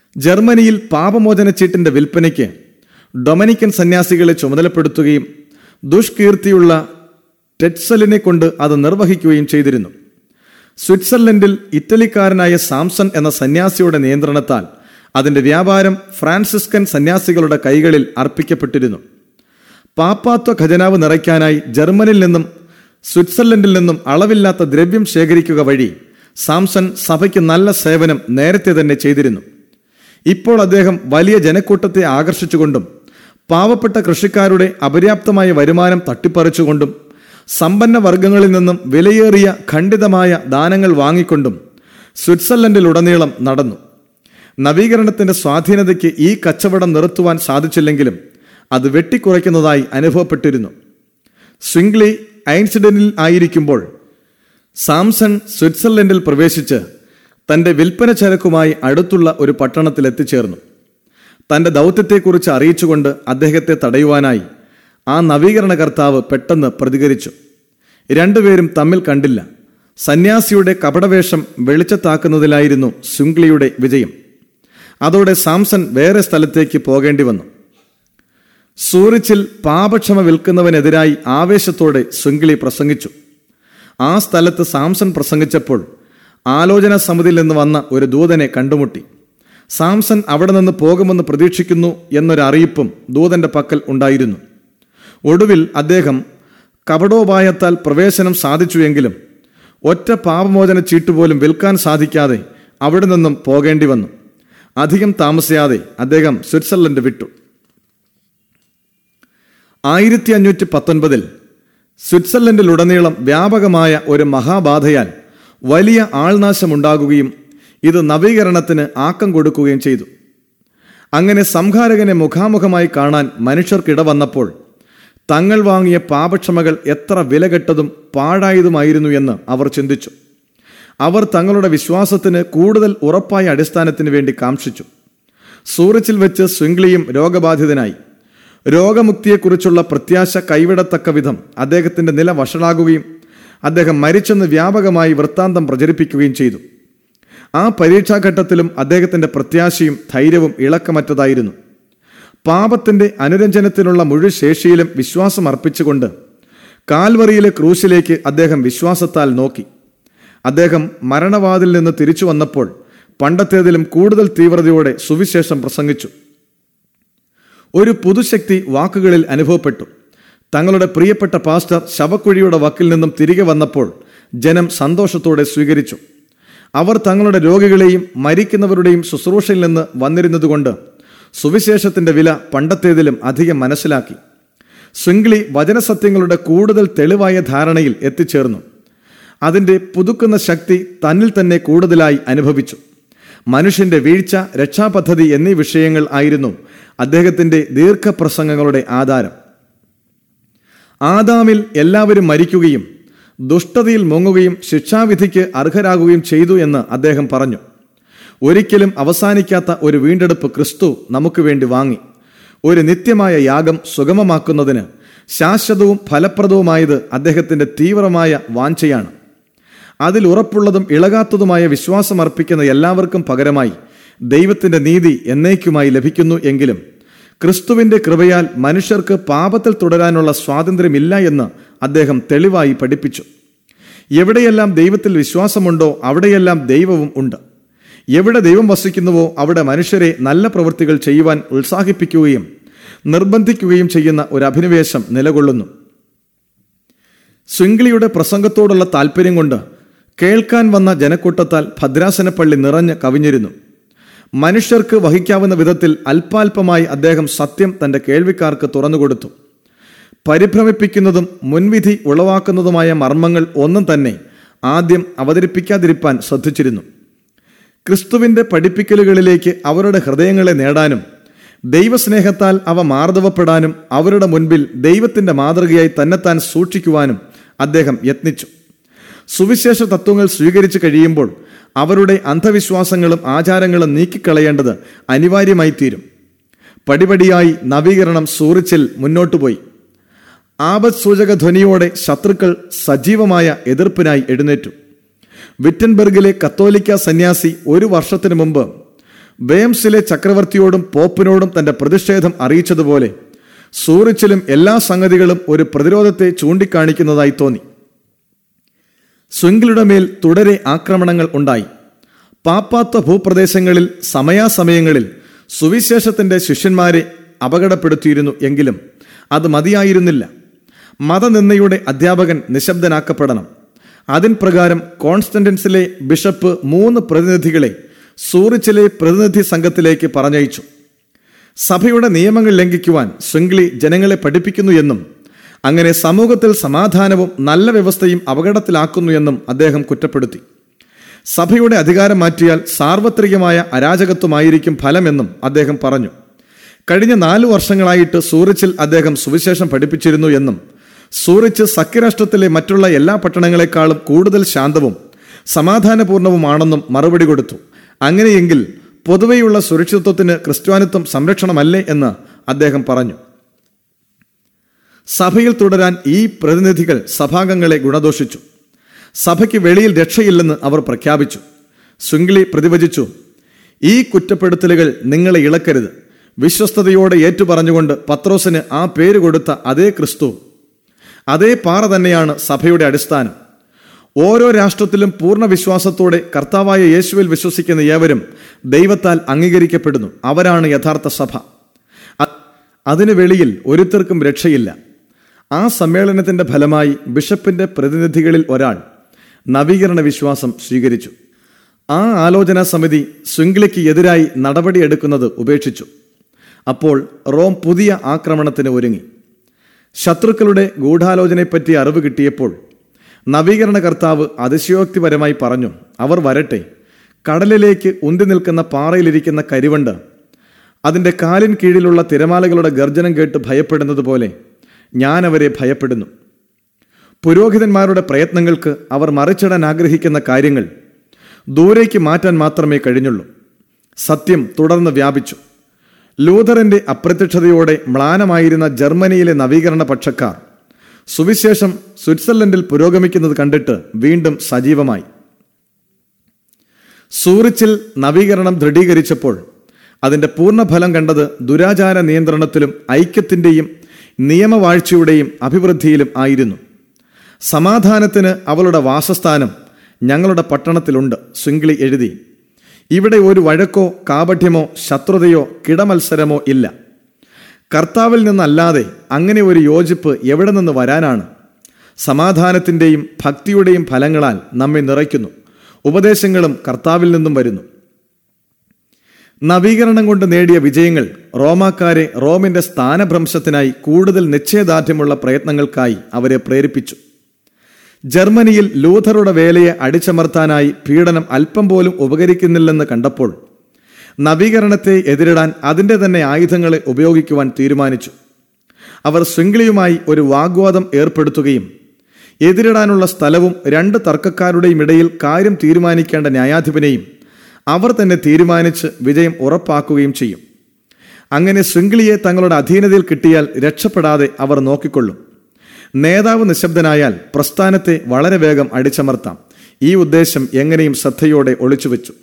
ജർമ്മനിയിൽ പാപമോചന ചീട്ടിന്റെ വിൽപ്പനയ്ക്ക് ഡൊമിനിക്കൻ സന്യാസികളെ ചുമതലപ്പെടുത്തുകയും ദുഷ്കീർത്തിയുള്ള ടെറ്റ്സലിനെ കൊണ്ട് അത് നിർവഹിക്കുകയും ചെയ്തിരുന്നു സ്വിറ്റ്സർലൻഡിൽ ഇറ്റലിക്കാരനായ സാംസൺ എന്ന സന്യാസിയുടെ നിയന്ത്രണത്താൽ അതിന്റെ വ്യാപാരം ഫ്രാൻസിസ്കൻ സന്യാസികളുടെ കൈകളിൽ അർപ്പിക്കപ്പെട്ടിരുന്നു പാപ്പാത്വ ഖജനാവ് നിറയ്ക്കാനായി ജർമ്മനിൽ നിന്നും സ്വിറ്റ്സർലൻഡിൽ നിന്നും അളവില്ലാത്ത ദ്രവ്യം ശേഖരിക്കുക വഴി സാംസൺ സഭയ്ക്ക് നല്ല സേവനം നേരത്തെ തന്നെ ചെയ്തിരുന്നു ഇപ്പോൾ അദ്ദേഹം വലിയ ജനക്കൂട്ടത്തെ ആകർഷിച്ചുകൊണ്ടും പാവപ്പെട്ട കൃഷിക്കാരുടെ അപര്യാപ്തമായ വരുമാനം തട്ടിപ്പറിച്ചുകൊണ്ടും സമ്പന്ന വർഗങ്ങളിൽ നിന്നും വിലയേറിയ ഖണ്ഡിതമായ ദാനങ്ങൾ വാങ്ങിക്കൊണ്ടും സ്വിറ്റ്സർലൻഡിലുടനീളം നടന്നു നവീകരണത്തിന്റെ സ്വാധീനതയ്ക്ക് ഈ കച്ചവടം നിർത്തുവാൻ സാധിച്ചില്ലെങ്കിലും അത് വെട്ടിക്കുറയ്ക്കുന്നതായി അനുഭവപ്പെട്ടിരുന്നു സ്വിംഗ്ലി ഐൻസിഡന്റിൽ ആയിരിക്കുമ്പോൾ സാംസൺ സ്വിറ്റ്സർലൻഡിൽ പ്രവേശിച്ച് തന്റെ വിൽപ്പന ചരക്കുമായി അടുത്തുള്ള ഒരു പട്ടണത്തിൽ എത്തിച്ചേർന്നു തന്റെ ദൗത്യത്തെക്കുറിച്ച് അറിയിച്ചുകൊണ്ട് അദ്ദേഹത്തെ തടയുവാനായി ആ നവീകരണ കർത്താവ് പെട്ടെന്ന് പ്രതികരിച്ചു രണ്ടുപേരും തമ്മിൽ കണ്ടില്ല സന്യാസിയുടെ കപടവേഷം വെളിച്ചത്താക്കുന്നതിലായിരുന്നു ശുംഗ്ലിയുടെ വിജയം അതോടെ സാംസൺ വേറെ സ്ഥലത്തേക്ക് പോകേണ്ടി വന്നു സൂറിച്ചിൽ പാപക്ഷമ വിൽക്കുന്നവനെതിരായി ആവേശത്തോടെ ശുംഗ്ലി പ്രസംഗിച്ചു ആ സ്ഥലത്ത് സാംസൺ പ്രസംഗിച്ചപ്പോൾ ആലോചന സമിതിയിൽ നിന്ന് വന്ന ഒരു ദൂതനെ കണ്ടുമുട്ടി സാംസൺ അവിടെ നിന്ന് പോകുമെന്ന് പ്രതീക്ഷിക്കുന്നു എന്നൊരു അറിയിപ്പും ദൂതന്റെ പക്കൽ ഉണ്ടായിരുന്നു ഒടുവിൽ അദ്ദേഹം കപടോപായത്താൽ പ്രവേശനം സാധിച്ചുവെങ്കിലും ഒറ്റ പാപമോചന ചീട്ടുപോലും വിൽക്കാൻ സാധിക്കാതെ അവിടെ നിന്നും പോകേണ്ടി വന്നു അധികം താമസിയാതെ അദ്ദേഹം സ്വിറ്റ്സർലൻഡ് വിട്ടു ആയിരത്തി അഞ്ഞൂറ്റി പത്തൊൻപതിൽ സ്വിറ്റ്സർലൻഡിലുടനീളം വ്യാപകമായ ഒരു മഹാബാധയാൽ വലിയ ആൾനാശമുണ്ടാകുകയും ഇത് നവീകരണത്തിന് ആക്കം കൊടുക്കുകയും ചെയ്തു അങ്ങനെ സംഹാരകനെ മുഖാമുഖമായി കാണാൻ മനുഷ്യർക്കിട വന്നപ്പോൾ തങ്ങൾ വാങ്ങിയ പാപക്ഷമകൾ എത്ര വിലകെട്ടതും പാഴായതുമായിരുന്നു എന്ന് അവർ ചിന്തിച്ചു അവർ തങ്ങളുടെ വിശ്വാസത്തിന് കൂടുതൽ ഉറപ്പായ അടിസ്ഥാനത്തിന് വേണ്ടി കാംക്ഷിച്ചു സൂറിച്ചിൽ വെച്ച് സ്വിംഗ്ലിയും രോഗബാധിതനായി രോഗമുക്തിയെക്കുറിച്ചുള്ള പ്രത്യാശ കൈവിടത്തക്ക വിധം അദ്ദേഹത്തിന്റെ നില വഷളാകുകയും അദ്ദേഹം മരിച്ചെന്ന് വ്യാപകമായി വൃത്താന്തം പ്രചരിപ്പിക്കുകയും ചെയ്തു ആ പരീക്ഷാഘട്ടത്തിലും അദ്ദേഹത്തിന്റെ പ്രത്യാശയും ധൈര്യവും ഇളക്കമറ്റതായിരുന്നു പാപത്തിന്റെ അനുരഞ്ജനത്തിനുള്ള മുഴുവൻ ശേഷിയിലും വിശ്വാസം അർപ്പിച്ചുകൊണ്ട് കാൽവറിയിലെ ക്രൂശിലേക്ക് അദ്ദേഹം വിശ്വാസത്താൽ നോക്കി അദ്ദേഹം മരണവാതിൽ നിന്ന് തിരിച്ചു വന്നപ്പോൾ പണ്ടത്തേതിലും കൂടുതൽ തീവ്രതയോടെ സുവിശേഷം പ്രസംഗിച്ചു ഒരു പുതുശക്തി വാക്കുകളിൽ അനുഭവപ്പെട്ടു തങ്ങളുടെ പ്രിയപ്പെട്ട പാസ്റ്റർ ശവക്കുഴിയുടെ വക്കിൽ നിന്നും തിരികെ വന്നപ്പോൾ ജനം സന്തോഷത്തോടെ സ്വീകരിച്ചു അവർ തങ്ങളുടെ രോഗികളെയും മരിക്കുന്നവരുടെയും ശുശ്രൂഷയിൽ നിന്ന് വന്നിരുന്നതുകൊണ്ട് സുവിശേഷത്തിന്റെ വില പണ്ടത്തേതിലും അധികം മനസ്സിലാക്കി ശൃംഗ്ലി വചനസത്യങ്ങളുടെ കൂടുതൽ തെളിവായ ധാരണയിൽ എത്തിച്ചേർന്നു അതിന്റെ പുതുക്കുന്ന ശക്തി തന്നിൽ തന്നെ കൂടുതലായി അനുഭവിച്ചു മനുഷ്യന്റെ വീഴ്ച രക്ഷാപദ്ധതി എന്നീ വിഷയങ്ങൾ ആയിരുന്നു അദ്ദേഹത്തിന്റെ ദീർഘപ്രസംഗങ്ങളുടെ ആധാരം ആദാമിൽ എല്ലാവരും മരിക്കുകയും ദുഷ്ടതയിൽ മുങ്ങുകയും ശിക്ഷാവിധിക്ക് അർഹരാകുകയും ചെയ്തു എന്ന് അദ്ദേഹം പറഞ്ഞു ഒരിക്കലും അവസാനിക്കാത്ത ഒരു വീണ്ടെടുപ്പ് ക്രിസ്തു നമുക്ക് വേണ്ടി വാങ്ങി ഒരു നിത്യമായ യാഗം സുഗമമാക്കുന്നതിന് ശാശ്വതവും ഫലപ്രദവുമായത് അദ്ദേഹത്തിന്റെ തീവ്രമായ വാഞ്ചയാണ് അതിൽ ഉറപ്പുള്ളതും ഇളകാത്തതുമായ വിശ്വാസം അർപ്പിക്കുന്ന എല്ലാവർക്കും പകരമായി ദൈവത്തിന്റെ നീതി എന്നേക്കുമായി ലഭിക്കുന്നു എങ്കിലും ക്രിസ്തുവിന്റെ കൃപയാൽ മനുഷ്യർക്ക് പാപത്തിൽ തുടരാനുള്ള സ്വാതന്ത്ര്യമില്ല എന്ന് അദ്ദേഹം തെളിവായി പഠിപ്പിച്ചു എവിടെയെല്ലാം ദൈവത്തിൽ വിശ്വാസമുണ്ടോ അവിടെയെല്ലാം ദൈവവും ഉണ്ട് എവിടെ ദൈവം വസിക്കുന്നുവോ അവിടെ മനുഷ്യരെ നല്ല പ്രവൃത്തികൾ ചെയ്യുവാൻ ഉത്സാഹിപ്പിക്കുകയും നിർബന്ധിക്കുകയും ചെയ്യുന്ന ഒരു അഭിനിവേശം നിലകൊള്ളുന്നു ശൃംഗ്ലിയുടെ പ്രസംഗത്തോടുള്ള താല്പര്യം കൊണ്ട് കേൾക്കാൻ വന്ന ജനക്കൂട്ടത്താൽ ഭദ്രാസനപ്പള്ളി നിറഞ്ഞ് കവിഞ്ഞിരുന്നു മനുഷ്യർക്ക് വഹിക്കാവുന്ന വിധത്തിൽ അല്പാൽപമായി അദ്ദേഹം സത്യം തന്റെ കേൾവിക്കാർക്ക് തുറന്നുകൊടുത്തു പരിഭ്രമിപ്പിക്കുന്നതും മുൻവിധി ഉളവാക്കുന്നതുമായ മർമ്മങ്ങൾ ഒന്നും തന്നെ ആദ്യം അവതരിപ്പിക്കാതിരിപ്പാൻ ശ്രദ്ധിച്ചിരുന്നു ക്രിസ്തുവിന്റെ പഠിപ്പിക്കലുകളിലേക്ക് അവരുടെ ഹൃദയങ്ങളെ നേടാനും ദൈവസ്നേഹത്താൽ അവ മാർദ്ദവപ്പെടാനും അവരുടെ മുൻപിൽ ദൈവത്തിന്റെ മാതൃകയായി തന്നെത്താൻ സൂക്ഷിക്കുവാനും അദ്ദേഹം യത്നിച്ചു സുവിശേഷ തത്വങ്ങൾ സ്വീകരിച്ചു കഴിയുമ്പോൾ അവരുടെ അന്ധവിശ്വാസങ്ങളും ആചാരങ്ങളും നീക്കിക്കളയേണ്ടത് അനിവാര്യമായി തീരും പടിപടിയായി നവീകരണം സൂറിച്ചിൽ മുന്നോട്ടു പോയി ആപത് സൂചക ധ്വനിയോടെ ശത്രുക്കൾ സജീവമായ എതിർപ്പിനായി എഴുന്നേറ്റു വിറ്റൻബർഗിലെ കത്തോലിക്ക സന്യാസി ഒരു വർഷത്തിനു മുമ്പ് വേംസിലെ ചക്രവർത്തിയോടും പോപ്പിനോടും തന്റെ പ്രതിഷേധം അറിയിച്ചതുപോലെ സൂറിച്ചിലും എല്ലാ സംഗതികളും ഒരു പ്രതിരോധത്തെ ചൂണ്ടിക്കാണിക്കുന്നതായി തോന്നി സ്വിംഗിളുടെ മേൽ തുടരെ ആക്രമണങ്ങൾ ഉണ്ടായി പാപ്പാത്ത ഭൂപ്രദേശങ്ങളിൽ സമയാസമയങ്ങളിൽ സുവിശേഷത്തിന്റെ ശിഷ്യന്മാരെ അപകടപ്പെടുത്തിയിരുന്നു എങ്കിലും അത് മതിയായിരുന്നില്ല മതനിന്ദയുടെ അധ്യാപകൻ നിശബ്ദനാക്കപ്പെടണം അതിൻ പ്രകാരം കോൺസ്റ്റന്റൻസിലെ ബിഷപ്പ് മൂന്ന് പ്രതിനിധികളെ സൂറിച്ചിലെ പ്രതിനിധി സംഘത്തിലേക്ക് പറഞ്ഞയച്ചു സഭയുടെ നിയമങ്ങൾ ലംഘിക്കുവാൻ ശൃംഗ്ലി ജനങ്ങളെ പഠിപ്പിക്കുന്നു എന്നും അങ്ങനെ സമൂഹത്തിൽ സമാധാനവും നല്ല വ്യവസ്ഥയും അപകടത്തിലാക്കുന്നു എന്നും അദ്ദേഹം കുറ്റപ്പെടുത്തി സഭയുടെ അധികാരം മാറ്റിയാൽ സാർവത്രികമായ അരാജകത്വമായിരിക്കും ഫലമെന്നും അദ്ദേഹം പറഞ്ഞു കഴിഞ്ഞ നാലു വർഷങ്ങളായിട്ട് സൂറിച്ചിൽ അദ്ദേഹം സുവിശേഷം പഠിപ്പിച്ചിരുന്നു എന്നും സൂറിച്ച് സഖ്യരാഷ്ട്രത്തിലെ മറ്റുള്ള എല്ലാ പട്ടണങ്ങളെക്കാളും കൂടുതൽ ശാന്തവും സമാധാനപൂർണവുമാണെന്നും മറുപടി കൊടുത്തു അങ്ങനെയെങ്കിൽ പൊതുവെയുള്ള സുരക്ഷിതത്വത്തിന് ക്രിസ്ത്യാനിത്വം സംരക്ഷണമല്ലേ എന്ന് അദ്ദേഹം പറഞ്ഞു സഭയിൽ തുടരാൻ ഈ പ്രതിനിധികൾ സഭാംഗങ്ങളെ ഗുണദോഷിച്ചു സഭയ്ക്ക് വെളിയിൽ രക്ഷയില്ലെന്ന് അവർ പ്രഖ്യാപിച്ചു ശൃംഗ്ലി പ്രതിവചിച്ചു ഈ കുറ്റപ്പെടുത്തലുകൾ നിങ്ങളെ ഇളക്കരുത് വിശ്വസ്തയോടെ ഏറ്റുപറഞ്ഞുകൊണ്ട് പത്രോസിന് ആ പേര് കൊടുത്ത അതേ ക്രിസ്തു അതേ പാറ തന്നെയാണ് സഭയുടെ അടിസ്ഥാനം ഓരോ രാഷ്ട്രത്തിലും പൂർണ്ണ വിശ്വാസത്തോടെ കർത്താവായ യേശുവിൽ വിശ്വസിക്കുന്ന ഏവരും ദൈവത്താൽ അംഗീകരിക്കപ്പെടുന്നു അവരാണ് യഥാർത്ഥ സഭ അ- അതിനു വെളിയിൽ ഒരുത്തർക്കും രക്ഷയില്ല ആ സമ്മേളനത്തിന്റെ ഫലമായി ബിഷപ്പിന്റെ പ്രതിനിധികളിൽ ഒരാൾ നവീകരണ വിശ്വാസം സ്വീകരിച്ചു ആ ആലോചനാ സമിതി ശൃംഖലയ്ക്ക് എതിരായി നടപടിയെടുക്കുന്നത് ഉപേക്ഷിച്ചു അപ്പോൾ റോം പുതിയ ആക്രമണത്തിന് ഒരുങ്ങി ശത്രുക്കളുടെ ഗൂഢാലോചനയെപ്പറ്റി അറിവ് കിട്ടിയപ്പോൾ നവീകരണ കർത്താവ് അതിശയോക്തിപരമായി പറഞ്ഞു അവർ വരട്ടെ കടലിലേക്ക് ഉന്തി നിൽക്കുന്ന പാറയിലിരിക്കുന്ന കരിവണ്ട് അതിൻ്റെ കാലിൻ കീഴിലുള്ള തിരമാലകളുടെ ഗർജനം കേട്ട് ഭയപ്പെടുന്നത് പോലെ ഞാൻ അവരെ ഭയപ്പെടുന്നു പുരോഹിതന്മാരുടെ പ്രയത്നങ്ങൾക്ക് അവർ മറിച്ചിടാൻ ആഗ്രഹിക്കുന്ന കാര്യങ്ങൾ ദൂരേക്ക് മാറ്റാൻ മാത്രമേ കഴിഞ്ഞുള്ളൂ സത്യം തുടർന്ന് വ്യാപിച്ചു ലൂഥറിന്റെ അപ്രത്യക്ഷതയോടെ മ്ലാനമായിരുന്ന ജർമ്മനിയിലെ നവീകരണ പക്ഷക്കാർ സുവിശേഷം സ്വിറ്റ്സർലൻഡിൽ പുരോഗമിക്കുന്നത് കണ്ടിട്ട് വീണ്ടും സജീവമായി സൂറിച്ചിൽ നവീകരണം ദൃഢീകരിച്ചപ്പോൾ അതിന്റെ പൂർണ്ണഫലം കണ്ടത് ദുരാചാര നിയന്ത്രണത്തിലും ഐക്യത്തിന്റെയും നിയമവാഴ്ചയുടെയും അഭിവൃദ്ധിയിലും ആയിരുന്നു സമാധാനത്തിന് അവളുടെ വാസസ്ഥാനം ഞങ്ങളുടെ പട്ടണത്തിലുണ്ട് ശൃംഗ്ലി എഴുതി ഇവിടെ ഒരു വഴക്കോ കാപഠ്യമോ ശത്രുതയോ കിടമത്സരമോ ഇല്ല കർത്താവിൽ നിന്നല്ലാതെ അങ്ങനെ ഒരു യോജിപ്പ് എവിടെ നിന്ന് വരാനാണ് സമാധാനത്തിൻ്റെയും ഭക്തിയുടെയും ഫലങ്ങളാൽ നമ്മെ നിറയ്ക്കുന്നു ഉപദേശങ്ങളും കർത്താവിൽ നിന്നും വരുന്നു നവീകരണം കൊണ്ട് നേടിയ വിജയങ്ങൾ റോമാക്കാരെ റോമിന്റെ സ്ഥാനഭ്രംശത്തിനായി കൂടുതൽ നിശ്ചയദാർഢ്യമുള്ള പ്രയത്നങ്ങൾക്കായി അവരെ പ്രേരിപ്പിച്ചു ജർമ്മനിയിൽ ലൂഥറുടെ വേലയെ അടിച്ചമർത്താനായി പീഡനം അല്പം പോലും ഉപകരിക്കുന്നില്ലെന്ന് കണ്ടപ്പോൾ നവീകരണത്തെ എതിരിടാൻ അതിൻ്റെ തന്നെ ആയുധങ്ങളെ ഉപയോഗിക്കുവാൻ തീരുമാനിച്ചു അവർ ശൃംഖലയുമായി ഒരു വാഗ്വാദം ഏർപ്പെടുത്തുകയും എതിരിടാനുള്ള സ്ഥലവും രണ്ട് തർക്കക്കാരുടെയും ഇടയിൽ കാര്യം തീരുമാനിക്കേണ്ട ന്യായാധിപനെയും അവർ തന്നെ തീരുമാനിച്ച് വിജയം ഉറപ്പാക്കുകയും ചെയ്യും അങ്ങനെ ശൃംഖലിയെ തങ്ങളുടെ അധീനതയിൽ കിട്ടിയാൽ രക്ഷപ്പെടാതെ അവർ നോക്കിക്കൊള്ളും നേതാവ് നിശബ്ദനായാൽ പ്രസ്ഥാനത്തെ വളരെ വേഗം അടിച്ചമർത്താം ഈ ഉദ്ദേശം എങ്ങനെയും ശ്രദ്ധയോടെ ഒളിച്ചുവെച്ചു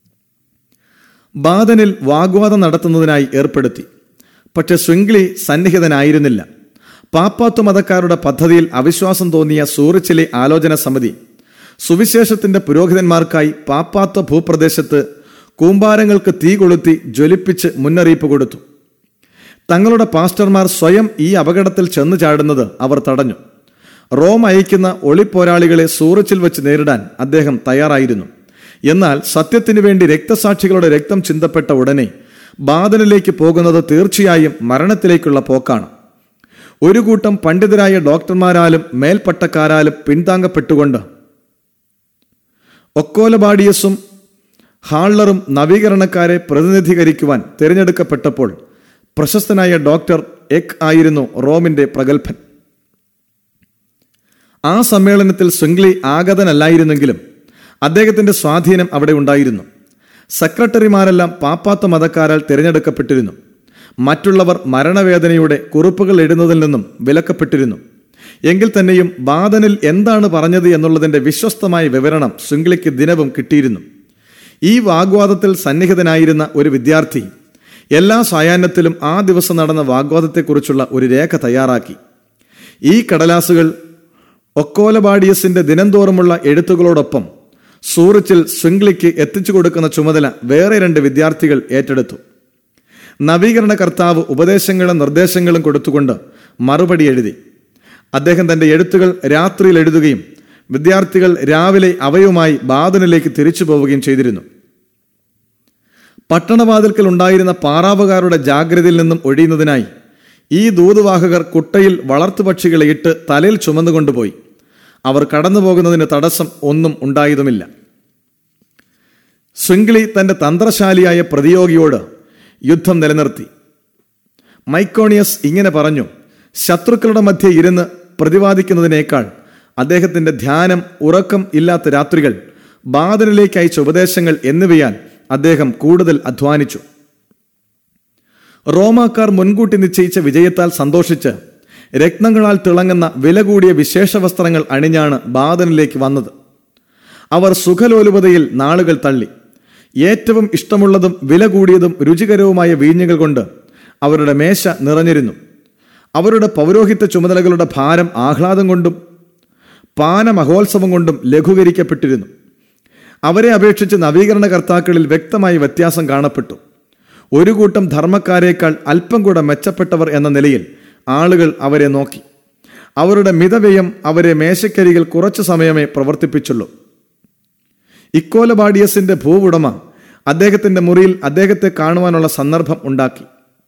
ബാദനിൽ വാഗ്വാദം നടത്തുന്നതിനായി ഏർപ്പെടുത്തി പക്ഷെ ശൃംഖലി സന്നിഹിതനായിരുന്നില്ല പാപ്പാത്വ മതക്കാരുടെ പദ്ധതിയിൽ അവിശ്വാസം തോന്നിയ സൂറിച്ചിലെ ആലോചന സമിതി സുവിശേഷത്തിന്റെ പുരോഹിതന്മാർക്കായി പാപ്പാത്വ ഭൂപ്രദേശത്ത് കൂമ്പാരങ്ങൾക്ക് തീ കൊളുത്തി ജ്വലിപ്പിച്ച് മുന്നറിയിപ്പ് കൊടുത്തു തങ്ങളുടെ പാസ്റ്റർമാർ സ്വയം ഈ അപകടത്തിൽ ചെന്നു ചാടുന്നത് അവർ തടഞ്ഞു റോം അയക്കുന്ന ഒളിപ്പോരാളികളെ സൂറിച്ചിൽ വെച്ച് നേരിടാൻ അദ്ദേഹം തയ്യാറായിരുന്നു എന്നാൽ സത്യത്തിനു വേണ്ടി രക്തസാക്ഷികളുടെ രക്തം ചിന്തപ്പെട്ട ഉടനെ ബാദനിലേക്ക് പോകുന്നത് തീർച്ചയായും മരണത്തിലേക്കുള്ള പോക്കാണ് ഒരു കൂട്ടം പണ്ഡിതരായ ഡോക്ടർമാരാലും മേൽപ്പട്ടക്കാരാലും പിന്താങ്ങപ്പെട്ടുകൊണ്ട് ഒക്കോലബാഡിയസും ഹാൾലറും നവീകരണക്കാരെ പ്രതിനിധീകരിക്കുവാൻ തിരഞ്ഞെടുക്കപ്പെട്ടപ്പോൾ പ്രശസ്തനായ ഡോക്ടർ എക് ആയിരുന്നു റോമിന്റെ പ്രഗത്ഭൻ ആ സമ്മേളനത്തിൽ ശൃംഗ്ലി ആഗതനല്ലായിരുന്നെങ്കിലും അദ്ദേഹത്തിന്റെ സ്വാധീനം അവിടെ ഉണ്ടായിരുന്നു സെക്രട്ടറിമാരെല്ലാം പാപ്പാത്ത മതക്കാരാൽ തിരഞ്ഞെടുക്കപ്പെട്ടിരുന്നു മറ്റുള്ളവർ മരണവേദനയുടെ കുറിപ്പുകൾ എഴുതുന്നതിൽ നിന്നും വിലക്കപ്പെട്ടിരുന്നു എങ്കിൽ തന്നെയും ബാദനിൽ എന്താണ് പറഞ്ഞത് എന്നുള്ളതിന്റെ വിശ്വസ്തമായ വിവരണം ശൃംഗ്ലിക്ക് ദിനവും കിട്ടിയിരുന്നു ഈ വാഗ്വാദത്തിൽ സന്നിഹിതനായിരുന്ന ഒരു വിദ്യാർത്ഥി എല്ലാ സായാഹ്നത്തിലും ആ ദിവസം നടന്ന വാഗ്വാദത്തെക്കുറിച്ചുള്ള ഒരു രേഖ തയ്യാറാക്കി ഈ കടലാസുകൾ ഒക്കോലബാഡിയസിന്റെ ദിനംതോറുമുള്ള എഴുത്തുകളോടൊപ്പം സൂറിച്ചിൽ സ്വിംഗ്ലിക്ക് എത്തിച്ചു കൊടുക്കുന്ന ചുമതല വേറെ രണ്ട് വിദ്യാർത്ഥികൾ ഏറ്റെടുത്തു നവീകരണ കർത്താവ് ഉപദേശങ്ങളും നിർദ്ദേശങ്ങളും കൊടുത്തുകൊണ്ട് മറുപടി എഴുതി അദ്ദേഹം തന്റെ എഴുത്തുകൾ രാത്രിയിൽ എഴുതുകയും വിദ്യാർത്ഥികൾ രാവിലെ അവയുമായി ബാദനിലേക്ക് തിരിച്ചു പോവുകയും ചെയ്തിരുന്നു പട്ടണവാതിൽക്കൽ ഉണ്ടായിരുന്ന പാറാവുകാരുടെ ജാഗ്രതയിൽ നിന്നും ഒഴിയുന്നതിനായി ഈ ദൂതുവാഹകർ കുട്ടയിൽ വളർത്തുപക്ഷികളെ ഇട്ട് തലയിൽ ചുമന്നുകൊണ്ടുപോയി അവർ കടന്നു പോകുന്നതിന് തടസ്സം ഒന്നും ഉണ്ടായതുമില്ല സ്വിംഗ്ലി തന്റെ തന്ത്രശാലിയായ പ്രതിയോഗിയോട് യുദ്ധം നിലനിർത്തി മൈക്കോണിയസ് ഇങ്ങനെ പറഞ്ഞു ശത്രുക്കളുടെ മധ്യ ഇരുന്ന് പ്രതിവാദിക്കുന്നതിനേക്കാൾ അദ്ദേഹത്തിന്റെ ധ്യാനം ഉറക്കം ഇല്ലാത്ത രാത്രികൾ ബാദനിലേക്ക് അയച്ച ഉപദേശങ്ങൾ എന്നിവയാൽ അദ്ദേഹം കൂടുതൽ അധ്വാനിച്ചു റോമാക്കാർ മുൻകൂട്ടി നിശ്ചയിച്ച വിജയത്താൽ സന്തോഷിച്ച് രത്നങ്ങളാൽ തിളങ്ങുന്ന വില കൂടിയ വിശേഷ വസ്ത്രങ്ങൾ അണിഞ്ഞാണ് ബാദനിലേക്ക് വന്നത് അവർ സുഖലോലുപതയിൽ നാളുകൾ തള്ളി ഏറ്റവും ഇഷ്ടമുള്ളതും വില കൂടിയതും രുചികരവുമായ വീഞ്ഞുകൾ കൊണ്ട് അവരുടെ മേശ നിറഞ്ഞിരുന്നു അവരുടെ പൗരോഹിത്യ ചുമതലകളുടെ ഭാരം ആഹ്ലാദം കൊണ്ടും പാന മഹോത്സവം കൊണ്ടും ലഘൂകരിക്കപ്പെട്ടിരുന്നു അവരെ അപേക്ഷിച്ച് നവീകരണ കർത്താക്കളിൽ വ്യക്തമായ വ്യത്യാസം കാണപ്പെട്ടു ഒരു കൂട്ടം ധർമ്മക്കാരേക്കാൾ അല്പം കൂടെ മെച്ചപ്പെട്ടവർ എന്ന നിലയിൽ ആളുകൾ അവരെ നോക്കി അവരുടെ മിതവ്യയം അവരെ മേശക്കരികൾ കുറച്ചു സമയമേ പ്രവർത്തിപ്പിച്ചുള്ളൂ ഇക്കോലബാഡിയസിന്റെ ഭൂവുടമ അദ്ദേഹത്തിന്റെ മുറിയിൽ അദ്ദേഹത്തെ കാണുവാനുള്ള സന്ദർഭം ഉണ്ടാക്കി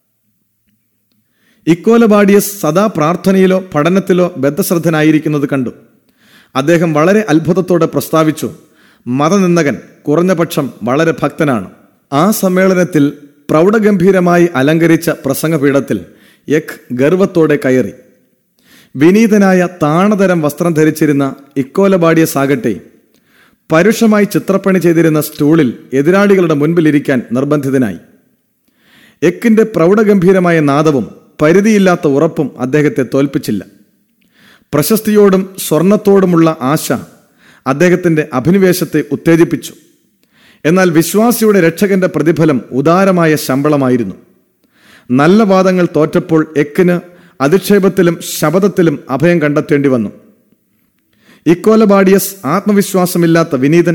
ഇക്കോലബാഡിയസ് സദാ പ്രാർത്ഥനയിലോ പഠനത്തിലോ ബദ്ധശ്രദ്ധനായിരിക്കുന്നത് കണ്ടു അദ്ദേഹം വളരെ അത്ഭുതത്തോടെ പ്രസ്താവിച്ചു മതനിന്ദകൻ കുറഞ്ഞപക്ഷം വളരെ ഭക്തനാണ് ആ സമ്മേളനത്തിൽ പ്രൗഢഗംഭീരമായി അലങ്കരിച്ച പ്രസംഗപീഠത്തിൽ യക് ഗർവത്തോടെ കയറി വിനീതനായ താണതരം വസ്ത്രം ധരിച്ചിരുന്ന ഇക്കോലബാഡിയസ് ആകട്ടെ പരുഷമായി ചിത്രപ്പണി ചെയ്തിരുന്ന സ്റ്റൂളിൽ എതിരാളികളുടെ മുൻപിലിരിക്കാൻ നിർബന്ധിതനായി എക്കിന്റെ പ്രൗഢഗംഭീരമായ നാദവും പരിധിയില്ലാത്ത ഉറപ്പും അദ്ദേഹത്തെ തോൽപ്പിച്ചില്ല പ്രശസ്തിയോടും സ്വർണത്തോടുമുള്ള ആശ അദ്ദേഹത്തിന്റെ അഭിനിവേശത്തെ ഉത്തേജിപ്പിച്ചു എന്നാൽ വിശ്വാസിയുടെ രക്ഷകന്റെ പ്രതിഫലം ഉദാരമായ ശമ്പളമായിരുന്നു നല്ല വാദങ്ങൾ തോറ്റപ്പോൾ എക്കിന് അധിക്ഷേപത്തിലും ശബദത്തിലും അഭയം കണ്ടെത്തേണ്ടി വന്നു ഇക്കോലബാഡിയസ് ആത്മവിശ്വാസമില്ലാത്ത വിനീതൻ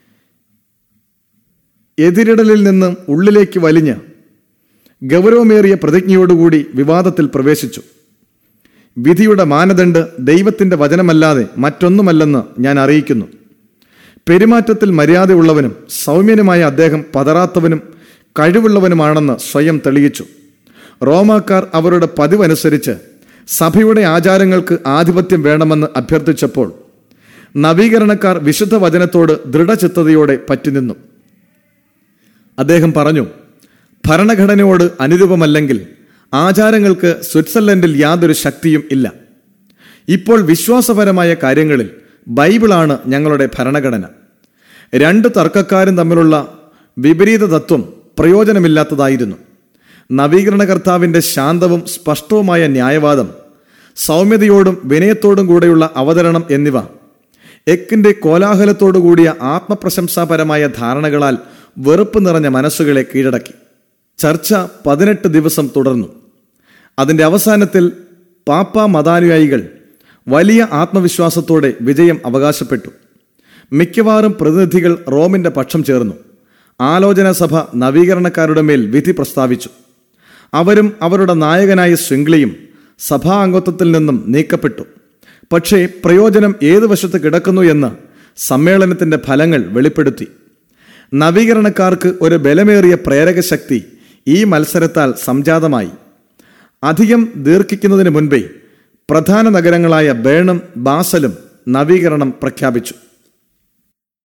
എതിരിടലിൽ നിന്ന് ഉള്ളിലേക്ക് വലിഞ്ഞ് ഗൗരവമേറിയ പ്രതിജ്ഞയോടുകൂടി വിവാദത്തിൽ പ്രവേശിച്ചു വിധിയുടെ മാനദണ്ഡ് ദൈവത്തിന്റെ വചനമല്ലാതെ മറ്റൊന്നുമല്ലെന്ന് ഞാൻ അറിയിക്കുന്നു പെരുമാറ്റത്തിൽ മര്യാദയുള്ളവനും സൗമ്യനുമായ അദ്ദേഹം പതറാത്തവനും കഴിവുള്ളവനുമാണെന്ന് സ്വയം തെളിയിച്ചു റോമാക്കാർ അവരുടെ പതിവനുസരിച്ച് സഭയുടെ ആചാരങ്ങൾക്ക് ആധിപത്യം വേണമെന്ന് അഭ്യർത്ഥിച്ചപ്പോൾ നവീകരണക്കാർ വിശുദ്ധ വചനത്തോട് ദൃഢചിത്തതയോടെ പറ്റിനിന്നു അദ്ദേഹം പറഞ്ഞു ഭരണഘടനയോട് അനുരൂപമല്ലെങ്കിൽ ആചാരങ്ങൾക്ക് സ്വിറ്റ്സർലൻഡിൽ യാതൊരു ശക്തിയും ഇല്ല ഇപ്പോൾ വിശ്വാസപരമായ കാര്യങ്ങളിൽ ബൈബിളാണ് ഞങ്ങളുടെ ഭരണഘടന രണ്ട് തർക്കക്കാരും തമ്മിലുള്ള വിപരീത തത്വം പ്രയോജനമില്ലാത്തതായിരുന്നു നവീകരണ കർത്താവിന്റെ ശാന്തവും സ്പഷ്ടവുമായ ന്യായവാദം സൗമ്യതയോടും വിനയത്തോടും കൂടെയുള്ള അവതരണം എന്നിവ എക്കിന്റെ കോലാഹലത്തോടു കൂടിയ ആത്മപ്രശംസാപരമായ ധാരണകളാൽ വെറുപ്പ് നിറഞ്ഞ മനസ്സുകളെ കീഴടക്കി ചർച്ച പതിനെട്ട് ദിവസം തുടർന്നു അതിന്റെ അവസാനത്തിൽ പാപ്പ മതാനുയായികൾ വലിയ ആത്മവിശ്വാസത്തോടെ വിജയം അവകാശപ്പെട്ടു മിക്കവാറും പ്രതിനിധികൾ റോമിന്റെ പക്ഷം ചേർന്നു ആലോചനാ സഭ നവീകരണക്കാരുടെ മേൽ വിധി പ്രസ്താവിച്ചു അവരും അവരുടെ നായകനായ ശൃംഗ്ലിയും സഭാ അംഗത്വത്തിൽ നിന്നും നീക്കപ്പെട്ടു പക്ഷേ പ്രയോജനം ഏതു വശത്ത് കിടക്കുന്നു എന്ന് സമ്മേളനത്തിന്റെ ഫലങ്ങൾ വെളിപ്പെടുത്തി നവീകരണക്കാർക്ക് ഒരു ബലമേറിയ പ്രേരക ശക്തി ഈ മത്സരത്താൽ സംജാതമായി അധികം ദീർഘിക്കുന്നതിന് മുൻപേ പ്രധാന നഗരങ്ങളായ ബേണും ബാസലും നവീകരണം പ്രഖ്യാപിച്ചു